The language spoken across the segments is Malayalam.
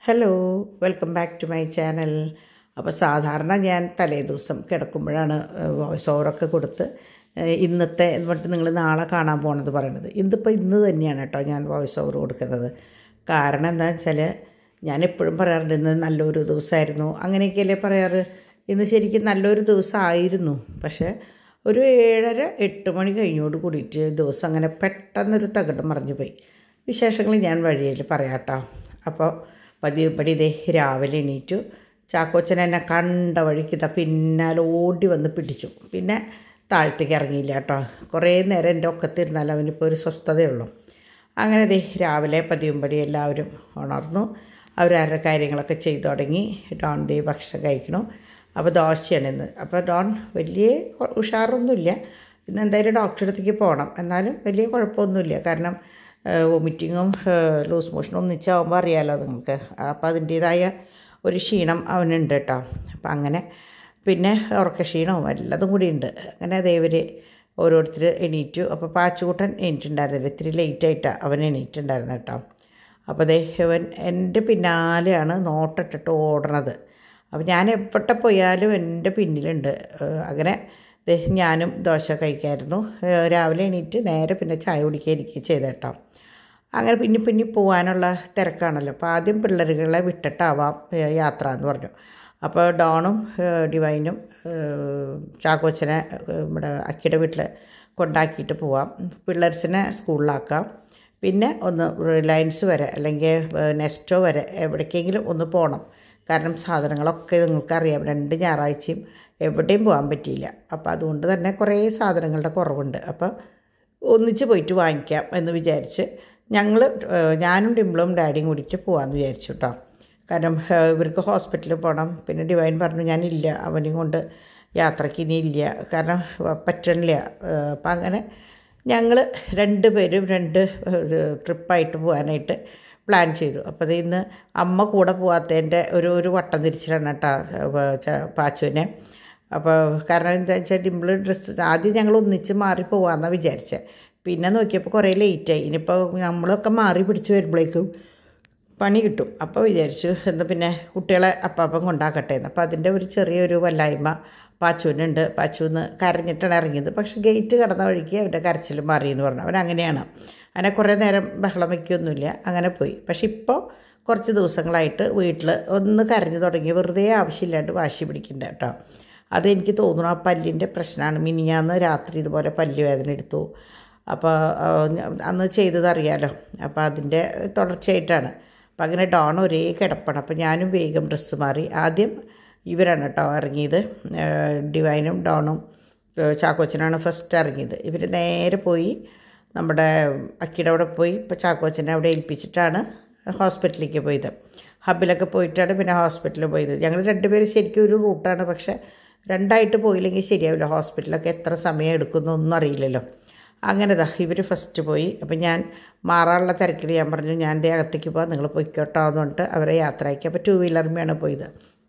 Hello welcome back to my channel അപ്പോൾ സാധാരണ ഞാൻ തലേ ദിവസം കിടക്കുമ്പോഴാണ് വോയിസ് ഓവറൊക്കെ കൊടുത്ത് ഏഹ്, ഇന്നത്തെ എന്നിട്ട് നിങ്ങൾ നാളെ കാണാൻ പോകണത് പറയണത് ഇതിപ്പോൾ ഇന്ന് തന്നെയാണ് കേട്ടോ ഞാൻ വോയിസ് ഓവർ കൊടുക്കുന്നത് കാരണം എന്താണെന്ന് വെച്ചാൽ ഞാൻ എപ്പോഴും പറയാറുണ്ട് ഇന്ന് നല്ലൊരു ദിവസമായിരുന്നു അങ്ങനെയൊക്കെയല്ലേ പറയാറ് ഇന്ന് ശരിക്കും നല്ലൊരു ദിവസമായിരുന്നു പക്ഷേ ഒരു ഏഴര എട്ട് മണി കഴിഞ്ഞോട് കൂടിയിട്ട് ദിവസം അങ്ങനെ പെട്ടെന്നൊരു തകിടം മറിഞ്ഞു പോയി വിശേഷങ്ങൾ ഞാൻ വഴിയിൽ പറയാം കേട്ടോ അപ്പോൾ പതിവ് പടി ഇതേ രാവിലെ എണീറ്റു ചാക്കോച്ചൻ എന്നെ കണ്ട വഴിക്ക് ഇതാ പിന്നാലെ ഓടി വന്ന് പിടിച്ചു പിന്നെ താഴത്തേക്ക് ഇറങ്ങിയില്ല കേട്ടോ കുറേ നേരം എൻ്റെ ഒക്കത്തിരുന്നാൽ അവനിപ്പോൾ ഒരു സ്വസ്ഥതയുള്ളൂ അങ്ങനെ ദേ രാവിലെ പതിവുമ്പടി എല്ലാവരും ഉണർന്നു അവരവരുടെ കാര്യങ്ങളൊക്കെ ചെയ്തു തുടങ്ങി ഡോൺ ദേ ഭക്ഷണം കഴിക്കണം അപ്പോൾ ദോശയാണ് ഇന്ന് അപ്പോൾ ഡോൺ വലിയ കൊ- ഉഷാറൊന്നുമില്ല ഇന്ന് എന്തായാലും ഡോക്ടറെ അടുത്തേക്ക് പോകണം എന്നാലും വലിയ കുഴപ്പമൊന്നുമില്ല കാരണം വൊമിറ്റിങ്ങും ലൂസ് മോഷനും ഒന്നിച്ചാവുമ്പോൾ അറിയാമല്ലോ നിങ്ങൾക്ക് അപ്പോൾ അതിൻ്റേതായ ഒരു ക്ഷീണം അവനുണ്ട് കേട്ടോ അപ്പം അങ്ങനെ പിന്നെ ഉറക്ക ക്ഷീണവും എല്ലാതും കൂടി ഉണ്ട് അങ്ങനെ അതേവർ ഓരോരുത്തർ എണീറ്റു അപ്പോൾ പാച്ചുകൂട്ടൻ എണീറ്റുണ്ടായിരുന്നില്ല ഇത്തിരി ലേറ്റായിട്ടാണ് അവൻ എണീറ്റുണ്ടായിരുന്നു കേട്ടോ അപ്പോൾ ദേ അവൻ എൻ്റെ പിന്നാലെയാണ് നോട്ടിട്ടിട്ട് ഓടണത് അപ്പോൾ ഞാൻ എവിടെ പോയാലും എൻ്റെ പിന്നിലുണ്ട് ഏഹ് അങ്ങനെ ദേ ഞാനും ദോശ കഴിക്കായിരുന്നു ഏഹ് രാവിലെ എണീറ്റ് നേരെ പിന്നെ ചായ കുടിക്കുക ഇരിക്കുക ചെയ്ത കേട്ടോ അങ്ങനെ പിന്നെ പിന്നെ പോകാനുള്ള തിരക്കാണല്ലോ അപ്പോൾ ആദ്യം പിള്ളേരുകളെ വിട്ടിട്ടാവാം ഏഹ് യാത്ര എന്ന് പറഞ്ഞു അപ്പോൾ ഡോണും ഏഹ് ഡിവൈനും ഏഹ് ചാക്കോച്ചനെ ഏഹ് നമ്മുടെ അക്കിയുടെ വീട്ടിൽ കൊണ്ടാക്കിയിട്ട് പോവാം പിള്ളേർസിനെ സ്കൂളിലാക്കാം പിന്നെ ഒന്ന് റിലയൻസ് വരെ അല്ലെങ്കിൽ ഏഹ് നെസ്റ്റോ വരെ എവിടേക്കെങ്കിലും ഒന്ന് പോകണം കാരണം സാധനങ്ങളൊക്കെ നിങ്ങൾക്കറിയാം രണ്ട് ഞായറാഴ്ചയും എവിടെയും പോകാൻ പറ്റിയില്ല അപ്പോൾ അതുകൊണ്ട് തന്നെ കുറേ സാധനങ്ങളുടെ കുറവുണ്ട് അപ്പോൾ ഒന്നിച്ച് പോയിട്ട് വാങ്ങിക്കാം എന്ന് വിചാരിച്ച് ഞങ്ങൾ ഞാനും ഡിംപിളും ഡാഡിയും കൂടിയിട്ട് പോകാമെന്ന് വിചാരിച്ചു കേട്ടോ കാരണം ഏഹ്, ഇവർക്ക് ഹോസ്പിറ്റലിൽ പോകണം പിന്നെ ഡിവൈൻ പറഞ്ഞു ഞാനില്ല അവനെയും കൊണ്ട് യാത്രയ്ക്ക് ഇനി ഇല്ല കാരണം വ- പറ്റണില്ല ഏഹ്, അപ്പം അങ്ങനെ ഞങ്ങൾ രണ്ട് പേരും രണ്ട് ഏഹ്, ട്രിപ്പായിട്ട് പോകാനായിട്ട് പ്ലാൻ ചെയ്തു അപ്പോൾ അത് ഇന്ന് അമ്മ കൂടെ പോകാത്തതിൻ്റെ ഒരു ഒരു വട്ടം തിരിച്ചിലാണ് കേട്ടോ ഏഹ്, ച- പാച്ചുവിനെ അപ്പോൾ കാരണം എന്താ വെച്ചാൽ ഡിമ്പിൾ ഡ്രസ്സ് ആദ്യം ഞങ്ങൾ ഒന്നിച്ച് മാറി പോകാമെന്നാണ് വിചാരിച്ചത് പിന്നെ നോക്കിയപ്പോൾ കുറേ ലേറ്റായി ഇനിയിപ്പോൾ നമ്മളൊക്കെ മാറി പിടിച്ച് വരുമ്പോഴേക്കും പണി കിട്ടും അപ്പോൾ വിചാരിച്ചു എന്നാൽ പിന്നെ കുട്ടികളെ അപ്പാപ്പം കൊണ്ടാക്കട്ടെ എന്ന് അപ്പോൾ അതിൻ്റെ ഒരു ചെറിയൊരു വല്ലായ്മ പാച്ചുവിനുണ്ട് പാച്ചുന്ന് കരഞ്ഞിട്ടാണ് ഇറങ്ങിയത് പക്ഷേ ഗേറ്റ് കടന്ന വഴിക്ക് അവൻ്റെ കരച്ചിൽ മാറി എന്ന് പറഞ്ഞു അവൻ അങ്ങനെയാണ് അങ്ങനെ കുറേ നേരം ബഹളം വയ്ക്കൊന്നുമില്ല അങ്ങനെ പോയി പക്ഷെ ഇപ്പോൾ കുറച്ച് ദിവസങ്ങളായിട്ട് വീട്ടിൽ ഒന്ന് കരഞ്ഞു തുടങ്ങി വെറുതെ ആവശ്യമില്ലാണ്ട് വാശി പിടിക്കണ്ട കേട്ടോ അതെനിക്ക് തോന്നുന്നു ആ പല്ലിൻ്റെ പ്രശ്നമാണ് മിനിഞ്ഞാന്ന് രാത്രി ഇതുപോലെ പല്ല് വേദന എടുത്തു അപ്പോൾ ആ, ഞ- അന്ന് ചെയ്തത് അറിയാലോ അപ്പോൾ അതിൻ്റെ തുടർച്ചയായിട്ടാണ് അപ്പം അങ്ങനെ ഡോൺ ഒരേ കിടപ്പാണ് അപ്പോൾ ഞാനും വേഗം ഡ്രസ്സ് മാറി ആദ്യം ഇവരാണ് കേട്ടോ ഇറങ്ങിയത് ഏഹ് ഡിവൈനും ഡോണും ഏഹ് ചാക്കോച്ചനാണ് ഫസ്റ്റ് ഇറങ്ങിയത് ഇവർ നേരെ പോയി നമ്മുടെ അക്കിയുടെ അവിടെ പോയി ഇപ്പോൾ ചാക്കോച്ചനെ അവിടെ ഏൽപ്പിച്ചിട്ടാണ് ഹോസ്പിറ്റലിലേക്ക് പോയത് ഹബിലൊക്കെ പോയിട്ടാണ് പിന്നെ ഹോസ്പിറ്റലിൽ പോയത് ഞങ്ങൾ രണ്ടുപേരും ശരിക്കും ഒരു റൂട്ടാണ് പക്ഷേ രണ്ടായിട്ട് പോയില്ലെങ്കിൽ ശരിയാവില്ല ഹോസ്പിറ്റലൊക്കെ എത്ര സമയം എടുക്കുന്നൊന്നും അറിയില്ലല്ലോ അങ്ങനെ ദാ ഇവർ ഫസ്റ്റ് പോയി അപ്പം ഞാൻ മാറാനുള്ള തിരക്കിൽ ഞാൻ പറഞ്ഞു ഞാൻ ദേ അകത്തേക്ക് പോകാം നിങ്ങൾ പൊയ്ക്കോട്ടോ എന്ന് പറഞ്ഞിട്ട് അവരെ യാത്രയാക്കി അപ്പോൾ ടൂ വീലറിന്മേയാണ് പോയത്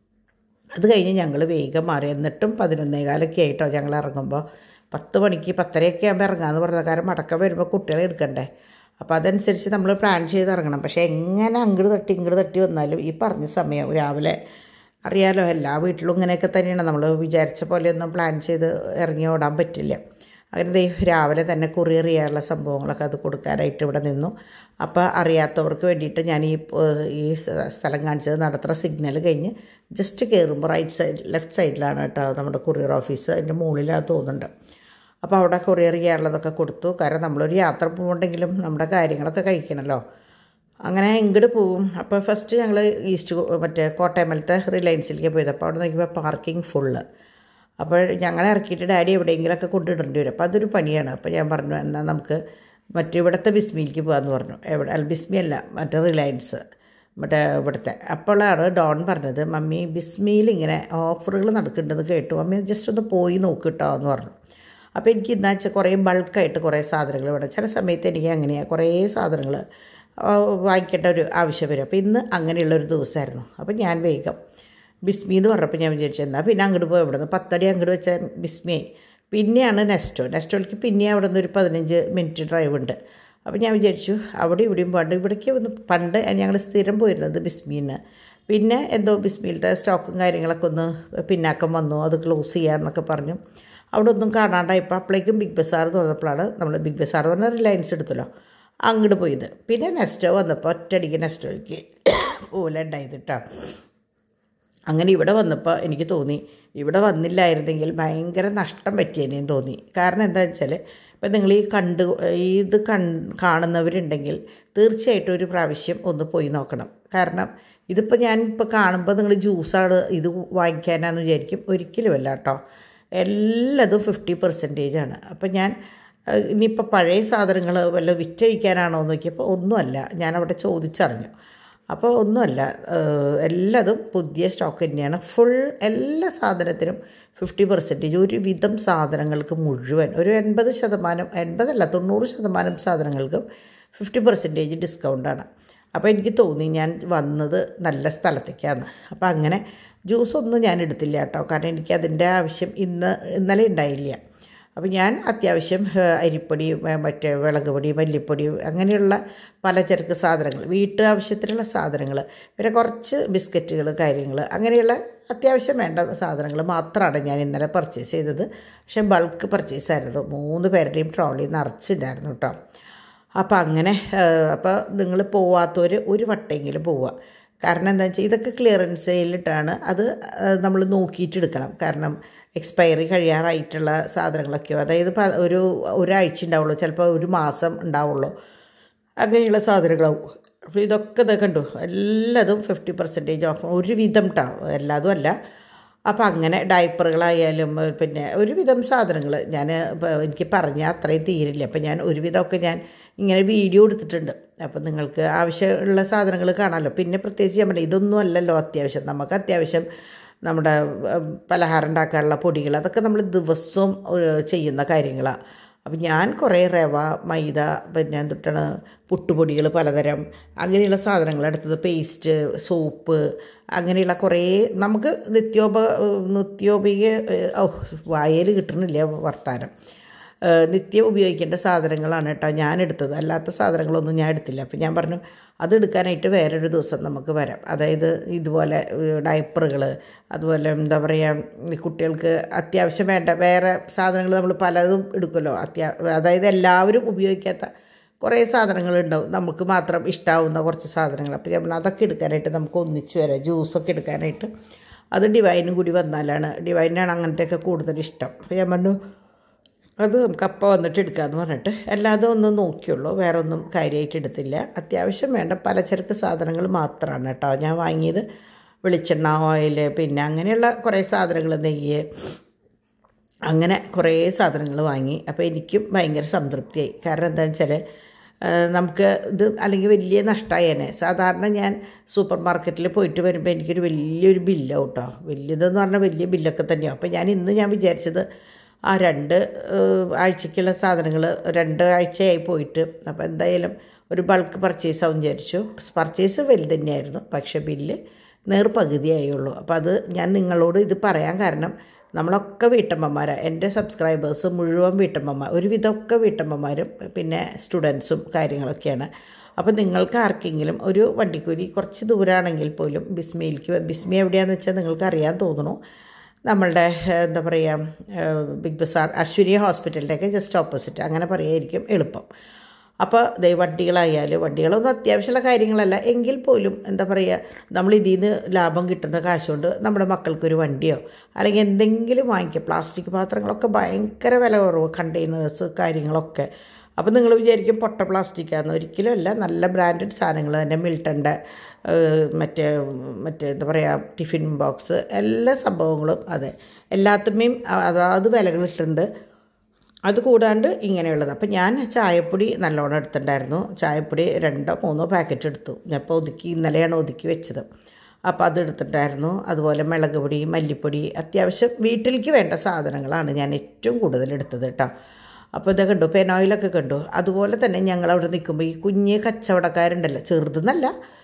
അത് കഴിഞ്ഞ് ഞങ്ങൾ വേഗം മാറി എന്നിട്ടും പതിനൊന്നേകാലൊക്കെ ആയിട്ടോ ഞങ്ങൾ ഇറങ്ങുമ്പോൾ പത്ത് മണിക്ക് പത്തരയൊക്കെ ആകുമ്പോൾ ഇറങ്ങാമെന്ന് പറഞ്ഞ കാരണം മടക്കം വരുമ്പോൾ കുട്ടികളെ എടുക്കണ്ടേ അപ്പോൾ അതനുസരിച്ച് നമ്മൾ പ്ലാൻ ചെയ്ത് ഇറങ്ങണം പക്ഷേ എങ്ങനെ അങ്ങോട്ട് തട്ടി ഇങ്ങോട്ട് തട്ടി വന്നാലും ഈ പറഞ്ഞ സമയം രാവിലെ അറിയാലോ എല്ലാ വീട്ടിലും ഇങ്ങനെയൊക്കെ തന്നെയാണ് നമ്മൾ വിചാരിച്ച പോലെയൊന്നും പ്ലാൻ ചെയ്ത് ഇറങ്ങി ഓടാൻ പറ്റില്ല അങ്ങനെ ദേ രാവിലെ തന്നെ കൊറിയർ ചെയ്യാനുള്ള സംഭവങ്ങളൊക്കെ അത് കൊടുക്കാനായിട്ട് ഇവിടെ നിന്നു അപ്പോൾ അറിയാത്തവർക്ക് വേണ്ടിയിട്ട് ഞാൻ ഈ ഏഹ്, ഈ സ്ഥ- സ്ഥലം കാണിച്ചത് നടത്തുന്ന സിഗ്നൽ കഴിഞ്ഞ് ജസ്റ്റ് കയറുമ്പോൾ റൈറ്റ് സൈഡ് ലെഫ്റ്റ് സൈഡിലാണ് കേട്ടോ നമ്മുടെ കൊറിയർ ഓഫീസ് അതിൻ്റെ മുകളിലാണ് തോന്നുന്നുണ്ട് അപ്പോൾ അവിടെ കൊറിയർ ചെയ്യാനുള്ളതൊക്കെ കൊടുത്തു കാരണം നമ്മളൊരു യാത്ര പോകുന്നുണ്ടെങ്കിലും നമ്മുടെ കാര്യങ്ങളൊക്കെ കഴിക്കണമല്ലോ അങ്ങനെ ഇങ്ങോട്ട് പോവും അപ്പോൾ ഫസ്റ്റ് ഞങ്ങൾ ഈസ്റ്റ് കോ- മറ്റേ കോട്ടയമലത്തെ റിലയൻസിലേക്ക് പോയത് അപ്പോൾ അവിടെ നോക്കിയപ്പോൾ പാർക്കിംഗ് ഫുള്ള് അപ്പോൾ ഞങ്ങളെ ഇറക്കിയിട്ട് ഡാഡി എവിടെയെങ്കിലുമൊക്കെ കൊണ്ടിടേണ്ടി വരും അപ്പോൾ അതൊരു പണിയാണ് അപ്പോൾ ഞാൻ പറഞ്ഞു എന്നാൽ നമുക്ക് മറ്റേ ഇവിടുത്തെ ബിസ്മിയിലേക്ക് പോകാമെന്ന് പറഞ്ഞു എവിടെ അല്ല ബിസ്മി അല്ല മറ്റേ റിലയൻസ് മറ്റേ ഇവിടുത്തെ അപ്പോഴാണ് ഡോൺ പറഞ്ഞത് മമ്മി ബിസ്മിയിൽ ഇങ്ങനെ ഓഫറുകൾ നടക്കുന്നുണ്ടെന്ന് കേട്ടു മമ്മി ജസ്റ്റ് ഒന്ന് പോയി നോക്ക് കേട്ടോ എന്ന് പറഞ്ഞു അപ്പോൾ എനിക്ക് എന്താ വെച്ചാൽ കുറേ ബൾക്കായിട്ട് കുറേ സാധനങ്ങൾ വേണം ചില സമയത്ത് എനിക്ക് അങ്ങനെയാണ് കുറേ സാധനങ്ങൾ വാങ്ങിക്കേണ്ട ഒരു ആവശ്യം വരും അപ്പോൾ ഇന്ന് അങ്ങനെയുള്ള ഒരു ദിവസമായിരുന്നു അപ്പോൾ ഞാൻ വേഗം ബിസ്മി എന്ന് പറഞ്ഞപ്പോൾ ഞാൻ വിചാരിച്ചു എന്നാൽ പിന്നെ അങ്ങോട്ട് പോയി ഇവിടെ നിന്ന് പത്തടി അങ്ങോട്ട് വെച്ചാൽ ബിസ്മിയായി പിന്നെയാണ് നെസ്റ്റോ നെസ്റ്റോയിലേക്ക് പിന്നെ അവിടെ നിന്ന് ഒരു പതിനഞ്ച് മിനിറ്റ് ഡ്രൈവ് ഉണ്ട് അപ്പോൾ ഞാൻ വിചാരിച്ചു അവിടെ ഇവിടെയും പണ്ട് ഇവിടേക്ക് വന്ന് പണ്ട് ഞങ്ങൾ സ്ഥിരം പോയിരുന്നത് ബിസ്മീന്ന് പിന്നെ എന്തോ ബിസ്മിയിലത്തെ സ്റ്റോക്കും കാര്യങ്ങളൊക്കെ ഒന്ന് പിന്നാക്കം വന്നു അത് ക്ലോസ് ചെയ്യാമെന്നൊക്കെ പറഞ്ഞു അവിടെ ഒന്നും കാണാണ്ടായപ്പോൾ അപ്പോഴേക്കും ബിഗ് ബസാർ തുറന്നപ്പോഴാണ് നമ്മൾ ബിഗ് ബസാർ പറഞ്ഞ റിലയൻസ് എടുത്തല്ലോ അങ്ങോട്ട് പോയത് പിന്നെ നെസ്റ്റോ വന്നപ്പോൾ ഒറ്റയടിക്ക് നെസ്റ്റോയ്ക്ക് പോലെ ഉണ്ടായത് കേട്ടോ അങ്ങനെ ഇവിടെ വന്നപ്പോൾ എനിക്ക് തോന്നി ഇവിടെ വന്നില്ലായിരുന്നെങ്കിൽ ഭയങ്കര നഷ്ടം പറ്റിയേനേന്ന് തോന്നി കാരണം എന്താ വെച്ചാൽ ഇപ്പം നിങ്ങൾ ഈ കണ്ട് ഈ ഇത് കൺ കാണുന്നവരുണ്ടെങ്കിൽ തീർച്ചയായിട്ടും ഒരു പ്രാവശ്യം ഒന്ന് പോയി നോക്കണം കാരണം ഇതിപ്പോൾ ഞാൻ ഇപ്പോൾ കാണുമ്പോൾ നിങ്ങൾ ജ്യൂസാണ് ഇത് വാങ്ങിക്കാനാന്ന് വിചാരിക്കും ഒരിക്കലുമല്ല കേട്ടോ എല്ലാതും ഫിഫ്റ്റി പെർസെൻറ്റേജ് ആണ് അപ്പം ഞാൻ ഏഹ്, ഇനിയിപ്പോൾ പഴയ സാധനങ്ങൾ വല്ല വിറ്റഴിക്കാനാണോ എന്ന് നോക്കിയപ്പോൾ ഒന്നുമല്ല ഞാൻ അവിടെ ചോദിച്ചറിഞ്ഞു അപ്പോൾ ഒന്നുമല്ല ഏഹ്, എല്ലാതും പുതിയ സ്റ്റോക്ക് തന്നെയാണ് ഫുൾ എല്ലാ സാധനത്തിനും ഫിഫ്റ്റി പെർസെൻറ്റേജ് ഒരുവിധം സാധനങ്ങൾക്ക് മുഴുവൻ ഒരു എൺപത് ശതമാനം എൺപതല്ല തൊണ്ണൂറ് ശതമാനം സാധനങ്ങൾക്കും ഫിഫ്റ്റി പെർസെൻറ്റേജ് ഡിസ്കൗണ്ടാണ് അപ്പോൾ എനിക്ക് തോന്നി ഞാൻ വന്നത് നല്ല സ്ഥലത്തേക്കാണ് അപ്പോൾ അങ്ങനെ ജ്യൂസൊന്നും ഞാൻ എടുത്തില്ല കേട്ടോ കാരണം എനിക്ക് അതിൻ്റെ ആവശ്യം ഇന്ന് ഇന്നലെ ഉണ്ടായില്ല അപ്പോൾ ഞാൻ അത്യാവശ്യം ഏഹ്, അരിപ്പൊടി മ- മറ്റേ വിളക് പൊടി മല്ലിപ്പൊടി അങ്ങനെയുള്ള പലചരക്ക് സാധനങ്ങൾ വീട്ടു ആവശ്യത്തിനുള്ള സാധനങ്ങൾ പിന്നെ കുറച്ച് ബിസ്ക്കറ്റുകൾ കാര്യങ്ങൾ അങ്ങനെയുള്ള അത്യാവശ്യം വേണ്ട സാധനങ്ങൾ മാത്രമാണ് ഞാൻ ഇന്നലെ പർച്ചേസ് ചെയ്തത് പക്ഷേ ബൾക്ക് പർച്ചേസ് ആയിരുന്നു മൂന്ന് പേരുടെയും ട്രോളി നിറച്ചിട്ടുണ്ടായിരുന്നു കേട്ടോ അപ്പോൾ അങ്ങനെ അപ്പോൾ നിങ്ങൾ പോവാത്തവർ ഒരു വട്ടെങ്കിലും പോവുക കാരണം എന്താ വെച്ചാൽ ഇതൊക്കെ ക്ലിയറൻസ് സെയിലിട്ടാണ് അത് നമ്മൾ നോക്കിയിട്ട് എടുക്കണം കാരണം എക്സ്പയറി കഴിയാറായിട്ടുള്ള സാധനങ്ങളൊക്കെയോ അതായത് പ- ഒരു ഒരാഴ്ച ഉണ്ടാവുള്ളൂ ചിലപ്പോൾ ഒരു മാസം ഉണ്ടാവുള്ളൂ അങ്ങനെയുള്ള സാധനങ്ങളാവും അപ്പോൾ ഇതൊക്കെ ഇത് കണ്ടു എല്ലാതും ഫിഫ്റ്റി പെർസെൻറ്റേജ് ഓഫ് ഒരുവിധം ട്ടോ എല്ലാതും അല്ല അപ്പോൾ അങ്ങനെ ഡയപ്പറുകളായാലും ഏഹ്, പിന്നെ ഒരുവിധം സാധനങ്ങൾ ഞാൻ ഇപ്പോൾ എനിക്ക് പറഞ്ഞാൽ അത്രയും തീരില്ല അപ്പോൾ ഞാൻ ഒരുവിധമൊക്കെ ഞാൻ ഇങ്ങനെ വീഡിയോ എടുത്തിട്ടുണ്ട് അപ്പോൾ നിങ്ങൾക്ക് ആവശ്യമുള്ള സാധനങ്ങൾ കാണാമല്ലോ പിന്നെ പ്രത്യേകിച്ച് ഞാൻ പറഞ്ഞില്ല ഇതൊന്നും അല്ലല്ലോ അത്യാവശ്യം നമുക്ക് അത്യാവശ്യം നമ്മുടെ ഏഹ്, പലഹാരം ഉണ്ടാക്കാനുള്ള പൊടികൾ അതൊക്കെ നമ്മൾ ദിവസവും ഏഹ്, ചെയ്യുന്ന കാര്യങ്ങളാണ് അപ്പം ഞാൻ കുറേ റവ മൈദ പിന്നെ എന്തിട്ടാണ് പുട്ടുപൊടികൾ പലതരം അങ്ങനെയുള്ള സാധനങ്ങൾ എടുത്തത് പേസ്റ്റ് സോപ്പ് അങ്ങനെയുള്ള കുറേ നമുക്ക് നിത്യോപ നിത്യോപയോഗ ഓ വായയിൽ കിട്ടണില്ല വർത്താനം ഏഹ് നിത്യം ഉപയോഗിക്കേണ്ട സാധനങ്ങളാണ് കേട്ടോ ഞാൻ എടുത്തത് അല്ലാത്ത സാധനങ്ങളൊന്നും ഞാൻ എടുത്തില്ല അപ്പം ഞാൻ പറഞ്ഞു അത് എടുക്കാനായിട്ട് വേറൊരു ദിവസം നമുക്ക് വരാം അതായത് ഇതുപോലെ ഡയപ്പറുകൾ അതുപോലെ എന്താ പറയുക ഈ കുട്ടികൾക്ക് അത്യാവശ്യം വേണ്ട വേറെ സാധനങ്ങൾ നമ്മൾ പലതും എടുക്കുമല്ലോ അത്യാ അതായത് എല്ലാവരും ഉപയോഗിക്കാത്ത കുറേ സാധനങ്ങളുണ്ടാവും നമുക്ക് മാത്രം ഇഷ്ടാവുന്ന കുറച്ച് സാധനങ്ങൾ അപ്പോൾ ഞാൻ പറഞ്ഞു അതൊക്കെ എടുക്കാനായിട്ട് നമുക്ക് ഒന്നിച്ച് വരാം ജ്യൂസൊക്കെ എടുക്കാനായിട്ട് അത് ഡിവൈനും കൂടി വന്നാലാണ് ഡിവൈനാണ് അങ്ങനത്തെയൊക്കെ കൂടുതൽ ഇഷ്ടം അപ്പോൾ ഞാൻ പറഞ്ഞു അത് നമുക്ക് അപ്പം വന്നിട്ട് എടുക്കാമെന്ന് പറഞ്ഞിട്ട് അല്ലാതെ ഒന്നും നോക്കിയുള്ളൂ വേറെ ഒന്നും കാര്യമായിട്ട് എടുത്തില്ല അത്യാവശ്യം വേണ്ട പലചരക്ക് സാധനങ്ങൾ മാത്രമാണ് കേട്ടോ ഞാൻ വാങ്ങിയത് വെളിച്ചെണ്ണ ഓയിൽ പിന്നെ അങ്ങനെയുള്ള കുറേ സാധനങ്ങൾ നെയ്യ് അങ്ങനെ കുറേ സാധനങ്ങൾ വാങ്ങി അപ്പോൾ എനിക്കും ഭയങ്കര സംതൃപ്തിയായി കാരണം എന്താണെന്ന് വെച്ചാൽ നമുക്ക് ഇത് അല്ലെങ്കിൽ വലിയ നഷ്ടമായേനെ സാധാരണ ഞാൻ സൂപ്പർ മാർക്കറ്റിൽ പോയിട്ട് വരുമ്പോൾ എനിക്കൊരു വലിയൊരു ബില്ലാവും കേട്ടോ വലിയതെന്ന് പറഞ്ഞാൽ വലിയ ബില്ലൊക്കെ തന്നെയാണ് അപ്പോൾ ഞാൻ ഇന്ന് ഞാൻ വിചാരിച്ചത് ആ രണ്ട് ഏഹ്, ആഴ്ചയ്ക്കുള്ള സാധനങ്ങൾ രണ്ട് ആഴ്ചയായി പോയിട്ട് അപ്പോൾ എന്തായാലും ഒരു ബൾക്ക് പർച്ചേസ് ആവും വിചാരിച്ചു പർച്ചേസ് വലുത് തന്നെയായിരുന്നു പക്ഷേ ബില്ല് നേർ പകുതിയായുള്ളൂ അപ്പോൾ അത് ഞാൻ നിങ്ങളോട് ഇത് പറയാൻ കാരണം നമ്മളൊക്കെ വീട്ടമ്മമാരാണ് എൻ്റെ സബ്സ്ക്രൈബേഴ്സ് മുഴുവൻ വീട്ടമ്മമാർ ഒരുവിധമൊക്കെ വീട്ടമ്മമാരും പിന്നെ സ്റ്റുഡൻസും കാര്യങ്ങളൊക്കെയാണ് അപ്പോൾ നിങ്ങൾക്ക് ആർക്കെങ്കിലും ഒരു വണ്ടിക്കൂലി കുറച്ച് ദൂരമാണെങ്കിൽ പോലും ബിസ്മിയിലേക്ക് ബിസ്മി എവിടെയാണെന്ന് വെച്ചാൽ നിങ്ങൾക്ക് അറിയാൻ തോന്നുന്നു നമ്മളുടെ ഏഹ്, എന്താ പറയുക ഏഹ്, ബിഗ് ബസാർ അശ്വരി ഹോസ്പിറ്റലിൻ്റെയൊക്കെ ജസ്റ്റ് ഓപ്പോസിറ്റ് അങ്ങനെ പറയുമായിരിക്കും എളുപ്പം അപ്പോൾ ദേ വണ്ടികളായാലും വണ്ടികളൊന്നും അത്യാവശ്യമുള്ള കാര്യങ്ങളല്ല എങ്കിൽ പോലും എന്താ പറയുക നമ്മൾ ഇതിൽ നിന്ന് ലാഭം കിട്ടുന്ന കാശുകൊണ്ട് നമ്മുടെ മക്കൾക്കൊരു വണ്ടിയോ അല്ലെങ്കിൽ എന്തെങ്കിലും വാങ്ങിക്കുക പ്ലാസ്റ്റിക് പാത്രങ്ങളൊക്കെ ഭയങ്കര വില കുറവ് കണ്ടെയ്നേഴ്സ് കാര്യങ്ങളൊക്കെ അപ്പോൾ നിങ്ങൾ വിചാരിക്കും പൊട്ട പ്ലാസ്റ്റിക്കാന്ന് ഒരിക്കലും അല്ല നല്ല ബ്രാൻഡഡ് സാധനങ്ങൾ തന്നെ മിൽട്ടൻ്റെ ഏഹ്, മറ്റേ മറ്റേ എന്താ പറയുക ടിഫിൻ ബോക്സ് എല്ലാ സംഭവങ്ങളും അതെ എല്ലാത്തുമേയും അതാത് വിലകളിട്ടുണ്ട് അത് കൂടാണ്ട് ഇങ്ങനെയുള്ളത് അപ്പം ഞാൻ ചായപ്പൊടി നല്ലോണം എടുത്തിട്ടുണ്ടായിരുന്നു ചായപ്പൊടി രണ്ടോ മൂന്നോ പാക്കറ്റ് എടുത്തു ഞാൻ ഇപ്പോൾ ഒതുക്കി ഇന്നലെയാണ് ഒതുക്കി വെച്ചത് അപ്പോൾ അത് എടുത്തിട്ടുണ്ടായിരുന്നു അതുപോലെ മുളക് പൊടി മല്ലിപ്പൊടി അത്യാവശ്യം വീട്ടിലേക്ക് വേണ്ട സാധനങ്ങളാണ് ഞാൻ ഏറ്റവും കൂടുതൽ എടുത്തത് കേട്ടോ അപ്പോൾ ഇത് കണ്ടു പെനോയിലൊക്കെ കണ്ടു അതുപോലെ തന്നെ ഞങ്ങൾ അവിടെ നിൽക്കുമ്പോൾ ഈ കുഞ്ഞ് കച്ചവടക്കാരുണ്ടല്ലോ ചെറുതെന്നല്ല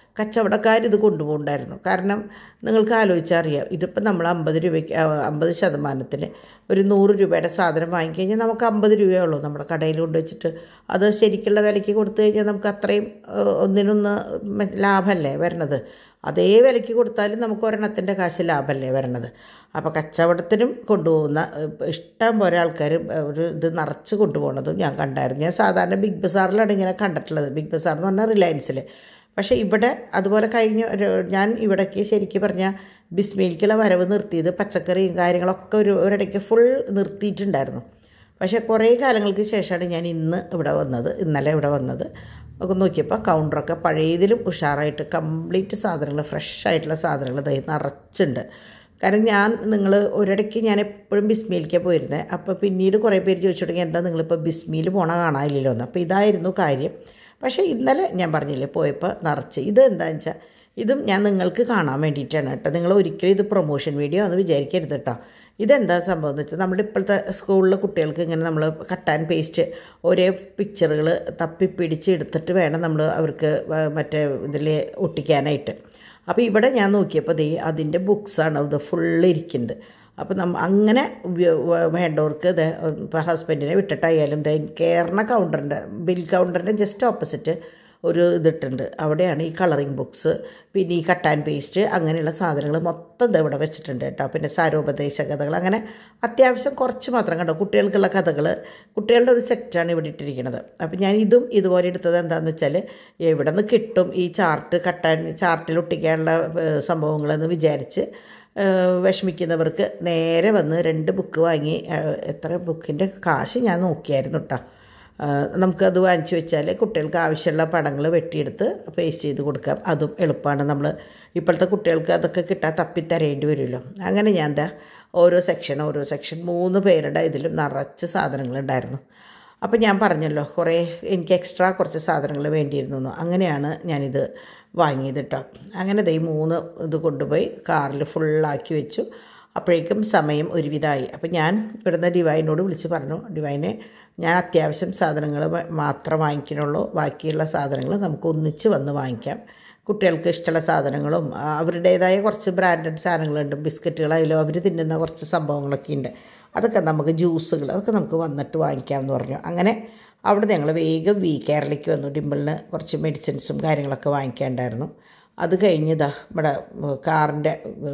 കച്ചവടക്കാർ ഇത് കൊണ്ടുപോകുണ്ടായിരുന്നു കാരണം നിങ്ങൾക്ക് ആലോചിച്ചറിയാം ഇതിപ്പോൾ നമ്മൾ അമ്പത് രൂപയ്ക്ക് ആ, അമ്പത് ശതമാനത്തിന് ഒരു നൂറ് രൂപയുടെ സാധനം വാങ്ങിക്കഴിഞ്ഞാൽ നമുക്ക് അമ്പത് രൂപയേ ഉള്ളൂ നമ്മുടെ കടയിൽ കൊണ്ട് വെച്ചിട്ട് അത് ശരിക്കുള്ള വിലയ്ക്ക് കൊടുത്തു കഴിഞ്ഞാൽ നമുക്ക് അത്രയും ആ, ഒന്നിനൊന്ന് മ- ലാഭമല്ലേ വരണത് അതേ വിലയ്ക്ക് കൊടുത്താലും നമുക്ക് ഒരെണ്ണത്തിൻ്റെ കാശ് ലാഭമല്ലേ വരണത് അപ്പോൾ കച്ചവടത്തിനും കൊണ്ടുപോകുന്ന ഏഹ്, ഇഷ്ടം പോലെ ആൾക്കാർ ഒരു ഇത് നിറച്ച് കൊണ്ടുപോകുന്നതും ഞാൻ കണ്ടായിരുന്നു ഞാൻ സാധാരണ ബിഗ് ബസാറിലാണ് ഇങ്ങനെ കണ്ടിട്ടുള്ളത് ബിഗ് ബസാർ എന്ന് പറഞ്ഞാൽ റിലയൻസിൽ പക്ഷേ ഇവിടെ അതുപോലെ കഴിഞ്ഞ ഒരു ഞാൻ ഇവിടേക്ക് ശരിക്കും പറഞ്ഞാൽ ബിസ്മിയിലേക്കുള്ള വരവ് നിർത്തിയത് പച്ചക്കറിയും കാര്യങ്ങളൊക്കെ ഒരു ഒരിടയ്ക്ക് ഫുൾ നിർത്തിയിട്ടുണ്ടായിരുന്നു പക്ഷേ കുറേ കാലങ്ങൾക്ക് ശേഷമാണ് ഞാൻ ഇന്ന് ഇവിടെ വന്നത് ഇന്നലെ ഇവിടെ വന്നത് ഒക്കെ നോക്കിയപ്പോൾ കൗണ്ടറൊക്കെ പഴയതിലും ഉഷാറായിട്ട് കംപ്ലീറ്റ് സാധനങ്ങൾ ഫ്രഷ് ആയിട്ടുള്ള സാധനങ്ങൾ ദൈ നിറച്ചുണ്ട് കാരണം ഞാൻ നിങ്ങൾ ഒരിടയ്ക്ക് ഞാൻ എപ്പോഴും ബിസ്മിയിലേക്കാണ് പോയിരുന്നത് അപ്പോൾ പിന്നീട് കുറേ പേര് ചോദിച്ചു തുടങ്ങി എന്താ നിങ്ങളിപ്പോൾ ബിസ്മിയിൽ പോണ കാണാനില്ലല്ലോ എന്ന് അപ്പോൾ ഇതായിരുന്നു കാര്യം പക്ഷേ ഇന്നലെ ഞാൻ പറഞ്ഞില്ലേ പോയപ്പോൾ നിറച്ച് ഇത് എന്താണെന്ന് വെച്ചാൽ ഇതും ഞാൻ നിങ്ങൾക്ക് കാണാൻ വേണ്ടിയിട്ടാണ് കേട്ടോ നിങ്ങൾ ഒരിക്കലും ഇത് പ്രൊമോഷൻ വീഡിയോ എന്ന് വിചാരിക്കരുത് കേട്ടോ ഇതെന്താ സംഭവം എന്ന് വെച്ചാൽ നമ്മുടെ ഇപ്പോഴത്തെ സ്കൂളിലെ കുട്ടികൾക്ക് ഇങ്ങനെ നമ്മൾ കട്ട് ആൻഡ് പേസ്റ്റ് ഒരേ പിക്ചറുകൾ തപ്പി പിടിച്ച് എടുത്തിട്ട് വേണം നമ്മൾ അവർക്ക് വ- മറ്റേ ഇതിൽ ഒട്ടിക്കാനായിട്ട് അപ്പോൾ ഇവിടെ ഞാൻ നോക്കിയപ്പോൾ ദേ അതിൻ്റെ ബുക്സാണ് ഇത് ഫുള്ള് ഇരിക്കുന്നത് അപ്പോൾ നമ്മ അങ്ങനെ ഉപയോ- വ- വേണ്ടവർക്ക് ഇത് ഇപ്പോൾ ഹസ്ബൻഡിനെ വിട്ടിട്ടായാലും ദേ കയറുന്ന കൗണ്ടറിൻ്റെ ബിൽ കൗണ്ടറിൻ്റെ ജസ്റ്റ് ഓപ്പോസിറ്റ് ഒരു ഇതിട്ടുണ്ട് അവിടെയാണ് ഈ കളറിങ് ബുക്സ് പിന്നെ ഈ കട്ട് ആൻഡ് പേസ്റ്റ് അങ്ങനെയുള്ള സാധനങ്ങൾ മൊത്തം ഇത് ഇവിടെ വെച്ചിട്ടുണ്ട് കേട്ടോ പിന്നെ സാരോപദേശ കഥകൾ അങ്ങനെ അത്യാവശ്യം കുറച്ച് മാത്രം കണ്ടോ കുട്ടികൾക്കുള്ള കഥകൾ കുട്ടികളുടെ ഒരു സെറ്റാണ് ഇവിടെ ഇട്ടിരിക്കുന്നത് അപ്പം ഞാൻ ഇതും ഇതുപോലെ എടുത്തത് എന്താണെന്ന് വെച്ചാൽ എവിടെ നിന്ന് കിട്ടും ഈ ചാർട്ട് കട്ടാൻ ചാർട്ടിൽ ഒട്ടിക്കാനുള്ള ഏഹ്, സംഭവങ്ങളെന്ന് വിചാരിച്ച് ഏഹ്, വിഷമിക്കുന്നവർക്ക് നേരെ വന്ന് രണ്ട് ബുക്ക് വാങ്ങി ഏഹ്, എത്ര ബുക്കിൻ്റെ കാശ് ഞാൻ നോക്കിയായിരുന്നു കേട്ടോ ആഹ് നമുക്കത് വാങ്ങിച്ചു വെച്ചാൽ കുട്ടികൾക്ക് ആവശ്യമുള്ള പടങ്ങൾ വെട്ടിയെടുത്ത് പേസ്റ്റ് ചെയ്ത് കൊടുക്കാം അതും എളുപ്പമാണ് നമ്മൾ ഇപ്പോഴത്തെ കുട്ടികൾക്ക് അതൊക്കെ കിട്ടാൻ തപ്പിത്തരേണ്ടി വരുമല്ലോ അങ്ങനെ ഞാൻ എന്താ ഓരോ സെക്ഷൻ ഓരോ സെക്ഷൻ മൂന്ന് പേരുടെ ഇതിലും നിറച്ച് സാധനങ്ങളുണ്ടായിരുന്നു അപ്പോൾ ഞാൻ പറഞ്ഞല്ലോ കുറേ എനിക്ക് എക്സ്ട്രാ കുറച്ച് സാധനങ്ങൾ വേണ്ടിയിരുന്നു എന്ന്. അങ്ങനെയാണ് ഞാനിത് വാങ്ങിയത് കേട്ടോ അങ്ങനെ ദേ ഈ മൂന്ന് ഇത് കൊണ്ടുപോയി കാറിൽ ഫുള്ളാക്കി വെച്ചു അപ്പോഴേക്കും സമയം ഒരുവിധമായി അപ്പോൾ ഞാൻ ഇവിടുന്ന് ഡിവൈനോട് വിളിച്ച് പറഞ്ഞു ഡിവൈനെ ഞാൻ അത്യാവശ്യം സാധനങ്ങൾ മാത്രം വാങ്ങിക്കണുള്ളൂ ബാക്കിയുള്ള സാധനങ്ങൾ നമുക്ക് ഒന്നിച്ച് വന്ന് വാങ്ങിക്കാം കുട്ടികൾക്ക് ഇഷ്ടമുള്ള സാധനങ്ങളും ആ, അവരുടേതായ കുറച്ച് ബ്രാൻഡഡ് സാധനങ്ങളുണ്ട് ബിസ്ക്കറ്റുകളായാലും അവർ തിന്നുന്ന കുറച്ച് സംഭവങ്ങളൊക്കെ ഉണ്ട് അതൊക്കെ നമുക്ക് ജ്യൂസുകൾ അതൊക്കെ നമുക്ക് വന്നിട്ട് വാങ്ങിക്കാമെന്ന് പറഞ്ഞു അങ്ങനെ അവിടെ ഞങ്ങൾ വേഗം വി കേരളയ്ക്ക് വന്നു ഡിമ്പിളിന് കുറച്ച് മെഡിസിൻസും കാര്യങ്ങളൊക്കെ വാങ്ങിക്കാണ്ടായിരുന്നു അത് കഴിഞ്ഞതാ ഇവിടെ കാറിൻ്റെ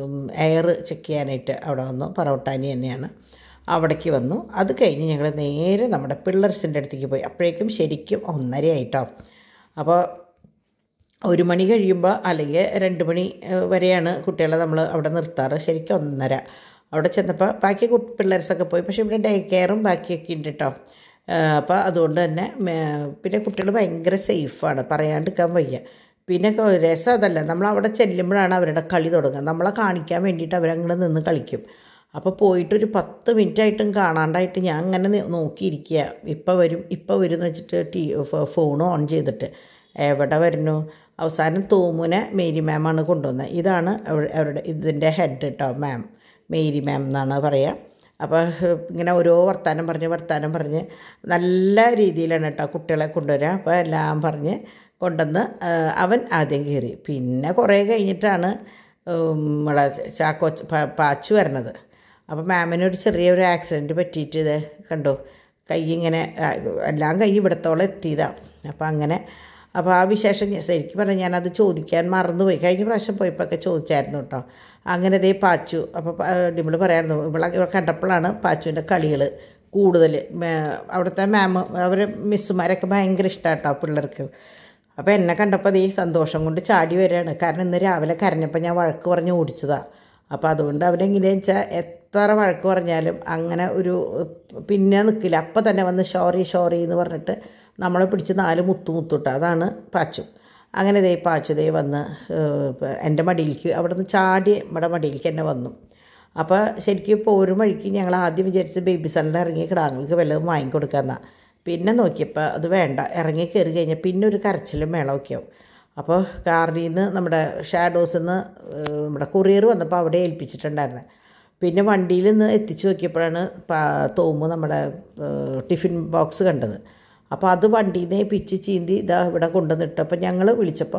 എയർ ചെക്ക് ചെയ്യാനായിട്ട് അവിടെ വന്നു പറവട്ടാനി തന്നെയാണ് അവിടേക്ക് വന്നു അത് കഴിഞ്ഞ് ഞങ്ങൾ നേരെ നമ്മുടെ പിള്ളേഴ്സിൻ്റെ അടുത്തേക്ക് പോയി അപ്പോഴേക്കും ശരിക്കും ഒന്നര ആയിട്ടോ അപ്പോൾ ഒരു മണി കഴിയുമ്പോൾ അല്ലെങ്കിൽ രണ്ട് മണി ഏഹ്, വരെയാണ് കുട്ടികളെ നമ്മൾ അവിടെ നിർത്താറ് ശരിക്കും ഒന്നര അവിടെ ചെന്നപ്പോൾ ബാക്കി കു പിള്ളേർസൊക്കെ പോയി പക്ഷേ ഇവിടെ ഡേ കെയറും ബാക്കിയൊക്കെ ഉണ്ട് കേട്ടോ അപ്പോൾ അതുകൊണ്ട് തന്നെ മേ- പിന്നെ കുട്ടികൾ ഭയങ്കര സേഫാണ് പറയാണ്ടിരിക്കാൻ വയ്യ പിന്നെ കൊ- രസം അതല്ല നമ്മൾ അവിടെ ചെല്ലുമ്പോഴാണ് അവരുടെ കളി തുടങ്ങുക നമ്മളെ കാണിക്കാൻ വേണ്ടിയിട്ട് അവരങ്ങനെ നിന്ന് കളിക്കും അപ്പോൾ പോയിട്ടൊരു പത്ത് മിനിറ്റ് ആയിട്ടും കാണാണ്ടായിട്ട് ഞാൻ അങ്ങനെ നി- നോക്കിയിരിക്കുക ഇപ്പം വരും ഇപ്പം വരും എന്ന് വെച്ചിട്ട് ടി ഫോൺ ഓൺ ചെയ്തിട്ട് എവിടെ വരുന്നു അവസാനം തൂമുനെ മേരി മാമാണ് കൊണ്ടുവന്നത് ഇതാണ് അവ- അവരുടെ ഇതിൻ്റെ ഹെഡ് കേട്ടോ മാം മേരി മാം എന്നാണ് പറയുക അപ്പോൾ ഇങ്ങനെ ഓരോ വർത്താനം പറഞ്ഞ് വർത്താനം പറഞ്ഞ് നല്ല രീതിയിലാണ് കേട്ടോ കുട്ടികളെ കൊണ്ടുവരിക അപ്പോൾ എല്ലാം പറഞ്ഞ് കൊണ്ടുവന്ന് ആ, അവൻ ആദ്യം കയറി പിന്നെ കുറേ കഴിഞ്ഞിട്ടാണ് ഉം, നമ്മളെ ചാക്കോ പ- പാച്ചു വരണത് അപ്പോൾ മാമിന് ഒരു ചെറിയൊരു ആക്സിഡൻറ്റ് പറ്റിയിട്ട് ഇത് കണ്ടോ കൈ ഇങ്ങനെ ആ, എല്ലാം കൈ ഇവിടത്തോളം എത്തിയതാണ് അപ്പോൾ അങ്ങനെ അപ്പോൾ ആ വിശേഷം ഞാൻ- ശരിക്കും പറഞ്ഞാൽ ഞാനത് ചോദിക്കാൻ മറന്നുപോയി കഴിഞ്ഞ പ്രാവശ്യം പോയപ്പോഴൊക്കെ ചോദിച്ചായിരുന്നു കേട്ടോ അങ്ങനെ ദേ പാച്ചു അപ്പോൾ ഡിമിൾ പറയായിരുന്നു ഇവിടെ ഇവിടെ കണ്ടപ്പോഴാണ് പാച്ചുവിൻ്റെ കളികൾ കൂടുതൽ അവിടുത്തെ മാം അവർ മിസ്സുമാരൊക്കെ ഭയങ്കര ഇഷ്ടമാണ് കേട്ടോ പിള്ളേർക്ക് അപ്പോൾ എന്നെ കണ്ടപ്പോൾ അതേ സന്തോഷം കൊണ്ട് ചാടി വരികയാണ് കാരണം ഇന്ന് രാവിലെ കരഞ്ഞപ്പോൾ ഞാൻ വഴക്ക് പറഞ്ഞ് ഓടിച്ചതാണ് അപ്പോൾ അതുകൊണ്ട് അവരെങ്ങനെയാണെന്ന് വെച്ചാൽ എത്ര വഴക്ക് പറഞ്ഞാലും അങ്ങനെ ഒരു പിന്നെ നിൽക്കില്ല അപ്പം തന്നെ വന്ന് ഷോറി ഷോറി എന്ന് പറഞ്ഞിട്ട് നമ്മളെ പിടിച്ച് നാല് മുത്തു മുത്തുട്ട അതാണ് പാച്ചു അങ്ങനെ ദേ പാച്ചു ദേ വന്ന് ഏഹ്, എൻ്റെ മടിയിലേക്ക് അവിടെ നിന്ന് ചാടി നമ്മുടെ മടിയിലേക്ക് എന്നെ വന്നു അപ്പോൾ ശരിക്കും പോരും വഴിക്ക് ഞങ്ങൾ ആദ്യം വിചാരിച്ച് ബേബി സണ്ണിൽ ഇറങ്ങി കിടാങ്ങൾക്ക് വല്ലതും വാങ്ങിക്കൊടുക്കാമെന്നാ പിന്നെ നോക്കിയപ്പോൾ അത് വേണ്ട ഇറങ്ങി കയറി കഴിഞ്ഞാൽ പിന്നെ ഒരു കരച്ചിലും മേളമൊക്കെ ആവും അപ്പോൾ കാറിൽ നിന്ന് നമ്മുടെ ഷാഡോസിൽ നിന്ന് നമ്മുടെ കൊറിയർ വന്നപ്പോൾ അവിടെ ഏൽപ്പിച്ചിട്ടുണ്ടായിരുന്നു പിന്നെ വണ്ടിയിൽ നിന്ന് എത്തിച്ചു നോക്കിയപ്പോഴാണ് പാ- തോമ് നമ്മുടെ ഏഹ്, ടിഫിൻ ബോക്സ് കണ്ടത് അപ്പോൾ അത് വണ്ടിയിൽ നിന്ന് പിച്ച് ചീന്തി ഇതാ ഇവിടെ കൊണ്ടുവന്നിട്ട് അപ്പോൾ ഞങ്ങൾ വിളിച്ചപ്പോൾ